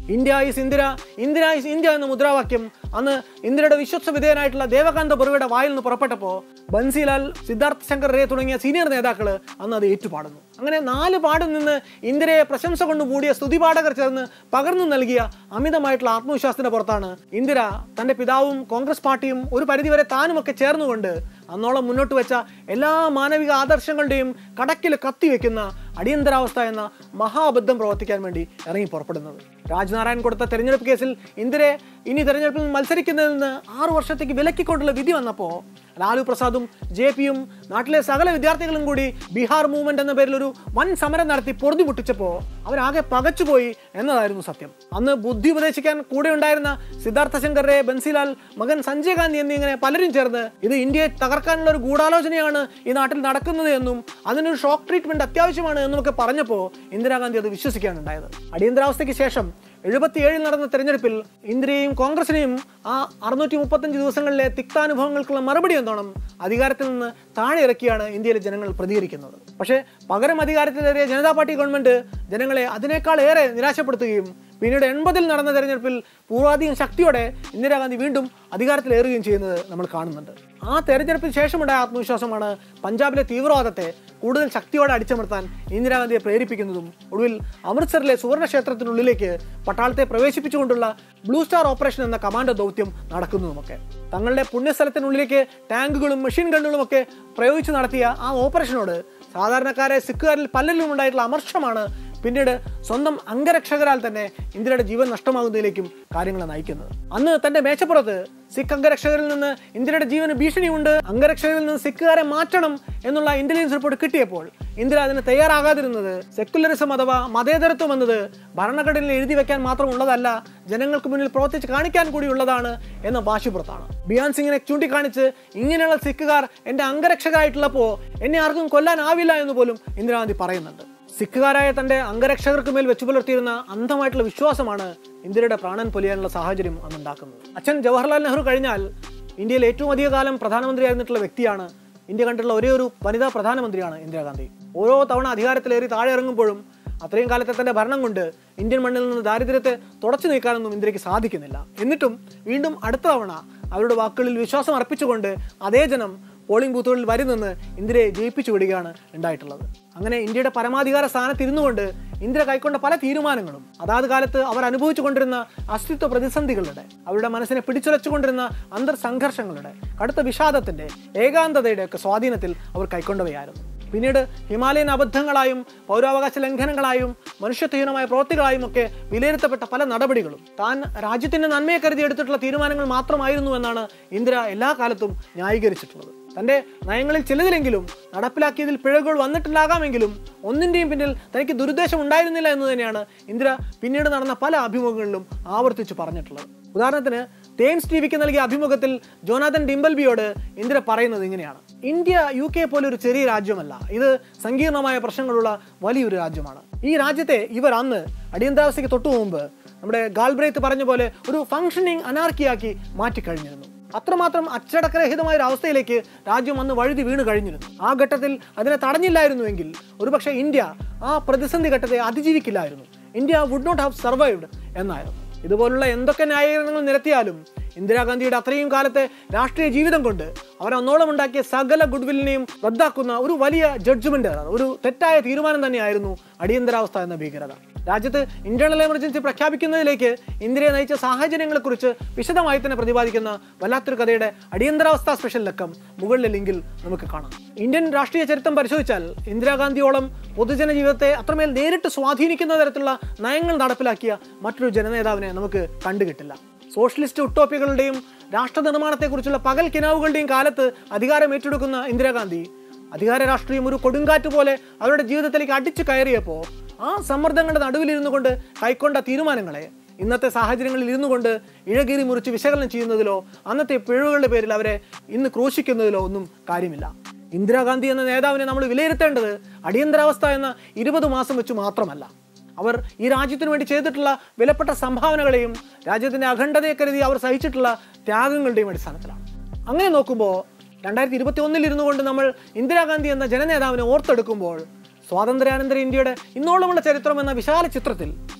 Speaker 1: India is Indira Indira is India എന്ന മുദ്രാവാക്യം അന്ന് ഇന്ദിരയുടെ വിശ്വസ്ത വിധേയനായിട്ടുള്ള ദേവകാന്ത ബറുവയുടെ വായിൽ നിന്ന് പുറപ്പെട്ടപ്പോൾ ബൻസിലാൽ സിദ്ധാർത്ഥ് ശങ്കർ റേ തുടങ്ങിയ സീനിയർ നേതാക്കൾ അന്ന് അത് ഏറ്റുപാടുന്നു അങ്ങനെ നാല് പാടും നിന്ന് ഇന്ദിരയെ പ്രശംസ കൊണ്ട് മൂടിയ സ്തുതിപാഠകർ ചേർന്ന് പകർന്നു നൽകിയ അമിതമായിട്ടുള്ള ആത്മവിശ്വാസത്തിന്റെ പുറത്താണ് ഇന്ദിര തന്റെ പിതാവും കോൺഗ്രസ് പാർട്ടിയും ഒരു പരിധിവരെ താനുമൊക്കെ ചേർന്നുകൊണ്ട് അന്നോളം മുന്നോട്ട് വെച്ച എല്ലാ മാനവിക ആദർശങ്ങളുടെയും കടക്കിൽ കത്തിവെക്കുന്ന അടിയന്തരാവസ്ഥ എന്ന മഹാബദ്ധം പ്രവർത്തിക്കാൻ വേണ്ടി ഇറങ്ങി പുറപ്പെടുന്നത് രാജ്നാരായൺ കൊടുത്ത തെരഞ്ഞെടുപ്പ് കേസിൽ ഇന്ദിരയെ ഇനി തെരഞ്ഞെടുപ്പിൽ മത്സരിക്കുന്നതിൽ നിന്ന് ആറു വർഷത്തേക്ക് വിലക്കിക്കൊണ്ടുള്ള വിധി വന്നപ്പോൾ ലാലു പ്രസാദും ജെ പിയും നാട്ടിലെ സകല വിദ്യാർത്ഥികളും കൂടി ബീഹാർ മൂവ്മെന്റ് എന്ന പേരിൽ ഒരു വൻ സമരം നടത്തി പൊറുതി മുട്ടിച്ചപ്പോൾ അവരാകെ പകച്ചുപോയി എന്നതായിരുന്നു സത്യം അന്ന് ബുദ്ധി ഉപദേശിക്കാൻ കൂടെ ഉണ്ടായിരുന്ന സിദ്ധാർത്ഥ ശങ്കർ റേ ബൻസിലാൽ മകൻ സഞ്ജയ് ഗാന്ധി എന്നിങ്ങനെ പലരും ചേർന്ന് ഇത് ഇന്ത്യയെ തകർക്കാനുള്ള ഒരു ഗൂഢാലോചനയാണ് ഈ നാട്ടിൽ നടക്കുന്നത് എന്നും അതിനൊരു ഷോക്ക് ട്രീറ്റ്മെന്റ് അത്യാവശ്യമാണ് എന്നുമൊക്കെ പറഞ്ഞപ്പോൾ ഇന്ദിരാഗാന്ധി അത് വിശ്വസിക്കാനുണ്ടായത് അടിയന്തരാവസ്ഥയ്ക്ക് ശേഷം എഴുപത്തിയേഴിൽ നടന്ന തെരഞ്ഞെടുപ്പിൽ ഇന്ദിരയെയും കോൺഗ്രസിനെയും ആ അറുന്നൂറ്റി മുപ്പത്തഞ്ച് ദിവസങ്ങളിലെ തിക്താനുഭവങ്ങൾക്കുള്ള മറുപടി എന്നോണം അധികാരത്തിൽ നിന്ന് താഴെ ഇറക്കിയാണ് ഇന്ത്യയിലെ ജനങ്ങൾ പ്രതികരിക്കുന്നത് പക്ഷേ പകരം അധികാരത്തിലേറിയ ജനതാ പാർട്ടി ഗവൺമെന്റ് ജനങ്ങളെ അതിനേക്കാൾ ഏറെ നിരാശപ്പെടുത്തുകയും പിന്നീട് എൺപതിൽ നടന്ന തെരഞ്ഞെടുപ്പിൽ പൂർവാധികം ശക്തിയോടെ ഇന്ദിരാഗാന്ധി വീണ്ടും അധികാരത്തിലേറുകയും ചെയ്യുന്നത് നമ്മൾ കാണുന്നുണ്ട് ആ തെരഞ്ഞെടുപ്പിന് ശേഷമുണ്ടായ ആത്മവിശ്വാസമാണ് പഞ്ചാബിലെ തീവ്രവാദത്തെ കൂടുതൽ ശക്തിയോടെ അടിച്ചമർത്താൻ ഇന്ദിരാഗാന്ധിയെ പ്രേരിപ്പിക്കുന്നതും ഒടുവിൽ അമൃത്സറിലെ സുവർണ ക്ഷേത്രത്തിനുള്ളിലേക്ക് പട്ടാളത്തെ പ്രവേശിപ്പിച്ചുകൊണ്ടുള്ള ബ്ലൂ സ്റ്റാർ ഓപ്പറേഷൻ എന്ന കമാൻഡോ ദൗത്യം നടക്കുന്നതുമൊക്കെ തങ്ങളുടെ പുണ്യസ്ഥലത്തിനുള്ളിലേക്ക് ടാങ്കുകളും മെഷീൻ ഗണ്ണുകളും ഒക്കെ പ്രയോഗിച്ച് നടത്തിയ ആ ഓപ്പറേഷനോട് സാധാരണക്കാരെ സിഖുകാരിൽ പലരിലും ഉണ്ടായിട്ടുള്ള അമർഷമാണ് പിന്നീട് സ്വന്തം അംഗരക്ഷകരാൽ തന്നെ ഇന്ത്യയുടെ ജീവൻ നഷ്ടമാകുന്നതിലേക്കും കാര്യങ്ങൾ നയിക്കുന്നത് അന്ന് തന്റെ മേശപ്പുറത്ത് സിഖ് അംഗരക്ഷകരിൽ നിന്ന് ഇന്ത്യയുടെ ജീവന് ഭീഷണിയുണ്ട് അംഗരക്ഷകരിൽ നിന്ന് സിഖുകാരെ മാറ്റണം എന്നുള്ള ഇന്റലിജൻസ് റിപ്പോർട്ട് കിട്ടിയപ്പോൾ ഇന്ത്യ അതിന് തയ്യാറാകാതിരുന്നത് സെക്കുലറിസം അഥവാ മതേതരത്വം എന്നത് ഭരണഘടനയിൽ എഴുതി വെക്കാൻ മാത്രമുള്ളതല്ല ജനങ്ങൾക്ക് മുന്നിൽ പ്രവർത്തിച്ച് കാണിക്കാൻ കൂടിയുള്ളതാണ് എന്ന വാശിപ്പുറത്താണ് ബിയാൻ സിംഗിനെ ചൂണ്ടിക്കാണിച്ച് ഇങ്ങനെയുള്ള സിഖുകാർ എന്റെ അംഗരക്ഷകരായിട്ടുള്ളപ്പോൾ എന്നെ ആർക്കും കൊല്ലാനാവില്ല എന്ന് പോലും ഇന്ദിരാഗാന്ധി പറയുന്നുണ്ട് സിഖുകാരായ തന്റെ അംഗരക്ഷകർക്ക് മേൽ വെച്ചു പുലർത്തിയിരുന്ന അന്ധമായിട്ടുള്ള വിശ്വാസമാണ് ഇന്ത്യയുടെ പ്രാണൻ പൊലിയാനുള്ള സാഹചര്യം അന്നുണ്ടാക്കുന്നത് അച്ഛൻ ജവഹർലാൽ നെഹ്റു കഴിഞ്ഞാൽ ഇന്ത്യയിൽ ഏറ്റവും അധിക കാലം പ്രധാനമന്ത്രിയായിരുന്നിട്ടുള്ള വ്യക്തിയാണ് ഇന്ത്യ കണ്ടിട്ടുള്ള ഒരേ ഒരു വനിതാ പ്രധാനമന്ത്രിയാണ് ഇന്ദിരാഗാന്ധി ഓരോ തവണ അധികാരത്തിലേറി താഴെ ഇറങ്ങുമ്പോഴും അത്രയും കാലത്തെ തന്റെ ഭരണം കൊണ്ട് ഇന്ത്യൻ മണ്ണിൽ നിന്ന് ദാരിദ്ര്യത്തെ തുടച്ചു നീക്കാനൊന്നും ഇന്ത്യക്ക് സാധിക്കുന്നില്ല എന്നിട്ടും വീണ്ടും അടുത്ത തവണ അവരുടെ വാക്കുകളിൽ വിശ്വാസം അർപ്പിച്ചുകൊണ്ട് അതേ ജനം പോളിംഗ് ബൂത്തുകളിൽ വരി നിന്ന് ഇന്ത്യയെ ജയിപ്പിച്ചു വിടുകയാണ് ഉണ്ടായിട്ടുള്ളത് അങ്ങനെ ഇന്ത്യയുടെ പരമാധികാര സ്ഥാനത്തിരുന്നുകൊണ്ട് ഇന്ത്യ കൈക്കൊണ്ട പല തീരുമാനങ്ങളും അതാത് കാലത്ത് അവർ അനുഭവിച്ചു കൊണ്ടിരുന്ന അസ്തിത്വ പ്രതിസന്ധികളുടെ അവരുടെ മനസ്സിനെ പിടിച്ചുലച്ചുകൊണ്ടിരുന്ന അന്തർസംഘർഷങ്ങളുടെ കടുത്ത വിഷാദത്തിന്റെ ഏകാന്തതയുടെ ഒക്കെ സ്വാധീനത്തിൽ അവർ കൈക്കൊണ്ടവയായിരുന്നു പിന്നീട് ഹിമാലയൻ അബദ്ധങ്ങളായും പൗരാവകാശ ലംഘനങ്ങളായും മനുഷ്യത്വഹീനമായ പ്രവൃത്തികളായും ഒക്കെ വിലയിരുത്തപ്പെട്ട പല നടപടികളും താൻ രാജ്യത്തിന്റെ നന്മയെ കരുതി എടുത്തിട്ടുള്ള തീരുമാനങ്ങൾ മാത്രമായിരുന്നു എന്നാണ് ഇന്ദിര എല്ലാ കാലത്തും ന്യായീകരിച്ചിട്ടുള്ളത് തന്റെ നയങ്ങളിൽ ചിലതിലെങ്കിലും നടപ്പിലാക്കിയതിൽ പിഴവുകൾ വന്നിട്ടില്ലാകാമെങ്കിലും ഒന്നിന്റെയും പിന്നിൽ തനിക്ക് ദുരുദ്ദേശം ഉണ്ടായിരുന്നില്ല എന്ന് തന്നെയാണ് ഇന്ദിര പിന്നീട് നടന്ന പല അഭിമുഖങ്ങളിലും ആവർത്തിച്ചു പറഞ്ഞിട്ടുള്ളത് ഉദാഹരണത്തിന് തേംസ് ടി വിക്ക് നൽകിയ അഭിമുഖത്തിൽ ജോനാഥൻ ഡിംബൽബിയോട് ഇന്ദിര പറയുന്നത് ഇങ്ങനെയാണ് ഇന്ത്യ യു കെ പോലെ ഒരു ചെറിയ രാജ്യമല്ല ഇത് സങ്കീർണമായ പ്രശ്നങ്ങളുള്ള വലിയൊരു രാജ്യമാണ് ഈ രാജ്യത്തെ ഇവർ അന്ന് അടിയന്തരാവസ്ഥയ്ക്ക് തൊട്ടു മുമ്പ് നമ്മുടെ ഗാൽബ്രേത്ത് പറഞ്ഞ പോലെ ഒരു ഫംഗ്ഷനിങ് അനാർക്കിയാക്കി മാറ്റിക്കഴിഞ്ഞിരുന്നു അത്രമാത്രം അച്ചടക്കരഹിതമായ ഒരു അവസ്ഥയിലേക്ക് രാജ്യം അന്ന് വഴുതി വീണ് കഴിഞ്ഞിരുന്നു ആ ഘട്ടത്തിൽ അതിനെ തടഞ്ഞില്ലായിരുന്നുവെങ്കിൽ ഒരുപക്ഷെ ഇന്ത്യ ആ പ്രതിസന്ധി ഘട്ടത്തെ അതിജീവിക്കില്ലായിരുന്നു India would not have survived എന്നായിരുന്നു ഇതുപോലുള്ള എന്തൊക്കെ ന്യായീകരണങ്ങൾ നിരത്തിയാലും ഇന്ദിരാഗാന്ധിയുടെ അത്രയും കാലത്തെ രാഷ്ട്രീയ ജീവിതം കൊണ്ട് അവർ അന്നോളം ഉണ്ടാക്കിയ സകല ഗുഡ്വില്ലിനെയും റദ്ദാക്കുന്ന ഒരു വലിയ ജഡ്ജ്മെന്റ് ഒരു തെറ്റായ തീരുമാനം തന്നെയായിരുന്നു അടിയന്തരാവസ്ഥ എന്ന ഭീകരത രാജ്യത്ത് ഇന്റേണൽ എമർജൻസി പ്രഖ്യാപിക്കുന്നതിലേക്ക് ഇന്ത്യയെ നയിച്ച സാഹചര്യങ്ങളെക്കുറിച്ച് വിശദമായി തന്നെ പ്രതിപാദിക്കുന്ന വല്ലാത്തൊരു കഥയുടെ അടിയന്തരാവസ്ഥ സ്പെഷ്യൽ ലക്കം മുകളിലെ ലിങ്കിൽ നമുക്ക് കാണാം ഇന്ത്യൻ രാഷ്ട്രീയ ചരിത്രം പരിശോധിച്ചാൽ ഇന്ദിരാഗാന്ധിയോളം പൊതുജന ജീവിതത്തെ അത്രമേൽ നേരിട്ട് സ്വാധീനിക്കുന്ന തരത്തിലുള്ള നയങ്ങൾ നടപ്പിലാക്കിയ മറ്റൊരു ജനനേതാവിനെ നമുക്ക് കണ്ടുകിട്ടില്ല സോഷ്യലിസ്റ്റ് ഉട്ടോപ്പികളുടെയും രാഷ്ട്ര നിർമ്മാണത്തെക്കുറിച്ചുള്ള പകൽ കിനാവുകളുടെയും കാലത്ത് അധികാരം ഏറ്റെടുക്കുന്ന ഇന്ദിരാഗാന്ധി അധികാര രാഷ്ട്രീയം ഒരു കൊടുങ്കാറ്റ് പോലെ അവരുടെ ജീവിതത്തിലേക്ക് അടിച്ചു കയറിയപ്പോൾ ആ സമ്മർദ്ദങ്ങളുടെ നടുവിലിരുന്നു കൊണ്ട് കൈക്കൊണ്ട തീരുമാനങ്ങളെ ഇന്നത്തെ സാഹചര്യങ്ങളിൽ ഇരുന്നു കൊണ്ട് ഇഴകീറി മുറിച്ച് വിശകലനം ചെയ്യുന്നതിലോ അന്നത്തെ പിഴവുകളുടെ പേരിൽ അവരെ ഇന്ന് ക്രൂശിക്കുന്നതിലോ ഒന്നും കാര്യമില്ല ഇന്ദിരാഗാന്ധി എന്ന നേതാവിനെ നമ്മൾ വിലയിരുത്തേണ്ടത് അടിയന്തരാവസ്ഥ എന്ന ഇരുപത് മാസം വെച്ച് മാത്രമല്ല അവർ ഈ രാജ്യത്തിന് വേണ്ടി ചെയ്തിട്ടുള്ള വിലപ്പെട്ട സംഭാവനകളെയും രാജ്യത്തിന്റെ അഖണ്ഡതയെ കരുതി അവർ സഹിച്ചിട്ടുള്ള ത്യാഗങ്ങളുടെയും അടിസ്ഥാനത്തിലാണ് അങ്ങനെ നോക്കുമ്പോൾ രണ്ടായിരത്തി ഇരുപത്തി ഒന്നിൽ ഇരുന്നു കൊണ്ട് നമ്മൾ ഇന്ദിരാഗാന്ധി എന്ന ജനനേതാവിനെ ഓർത്തെടുക്കുമ്പോൾ സ്വാതന്ത്ര്യാനന്തര ഇന്ത്യയുടെ ഇന്നോളമുള്ള ചരിത്രം എന്ന വിശാല ചിത്രത്തിൽ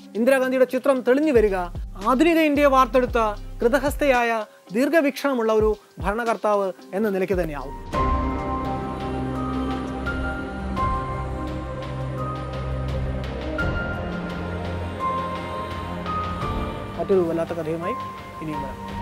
Speaker 1: ഇന്ദിരാഗാന്ധിയുടെ ചിത്രം തെളിഞ്ഞു വരിക ആധുനിക ഇന്ത്യയെ വാർത്തെടുത്ത കൃതഹസ്ഥയായ ദീർഘവീക്ഷണമുള്ള ഒരു ഭരണകർത്താവ് എന്ന നിലയ്ക്ക് തന്നെയാവും മറ്റൊരു വല്ലാത്ത കഥയുമായി ഇനിയും വരാം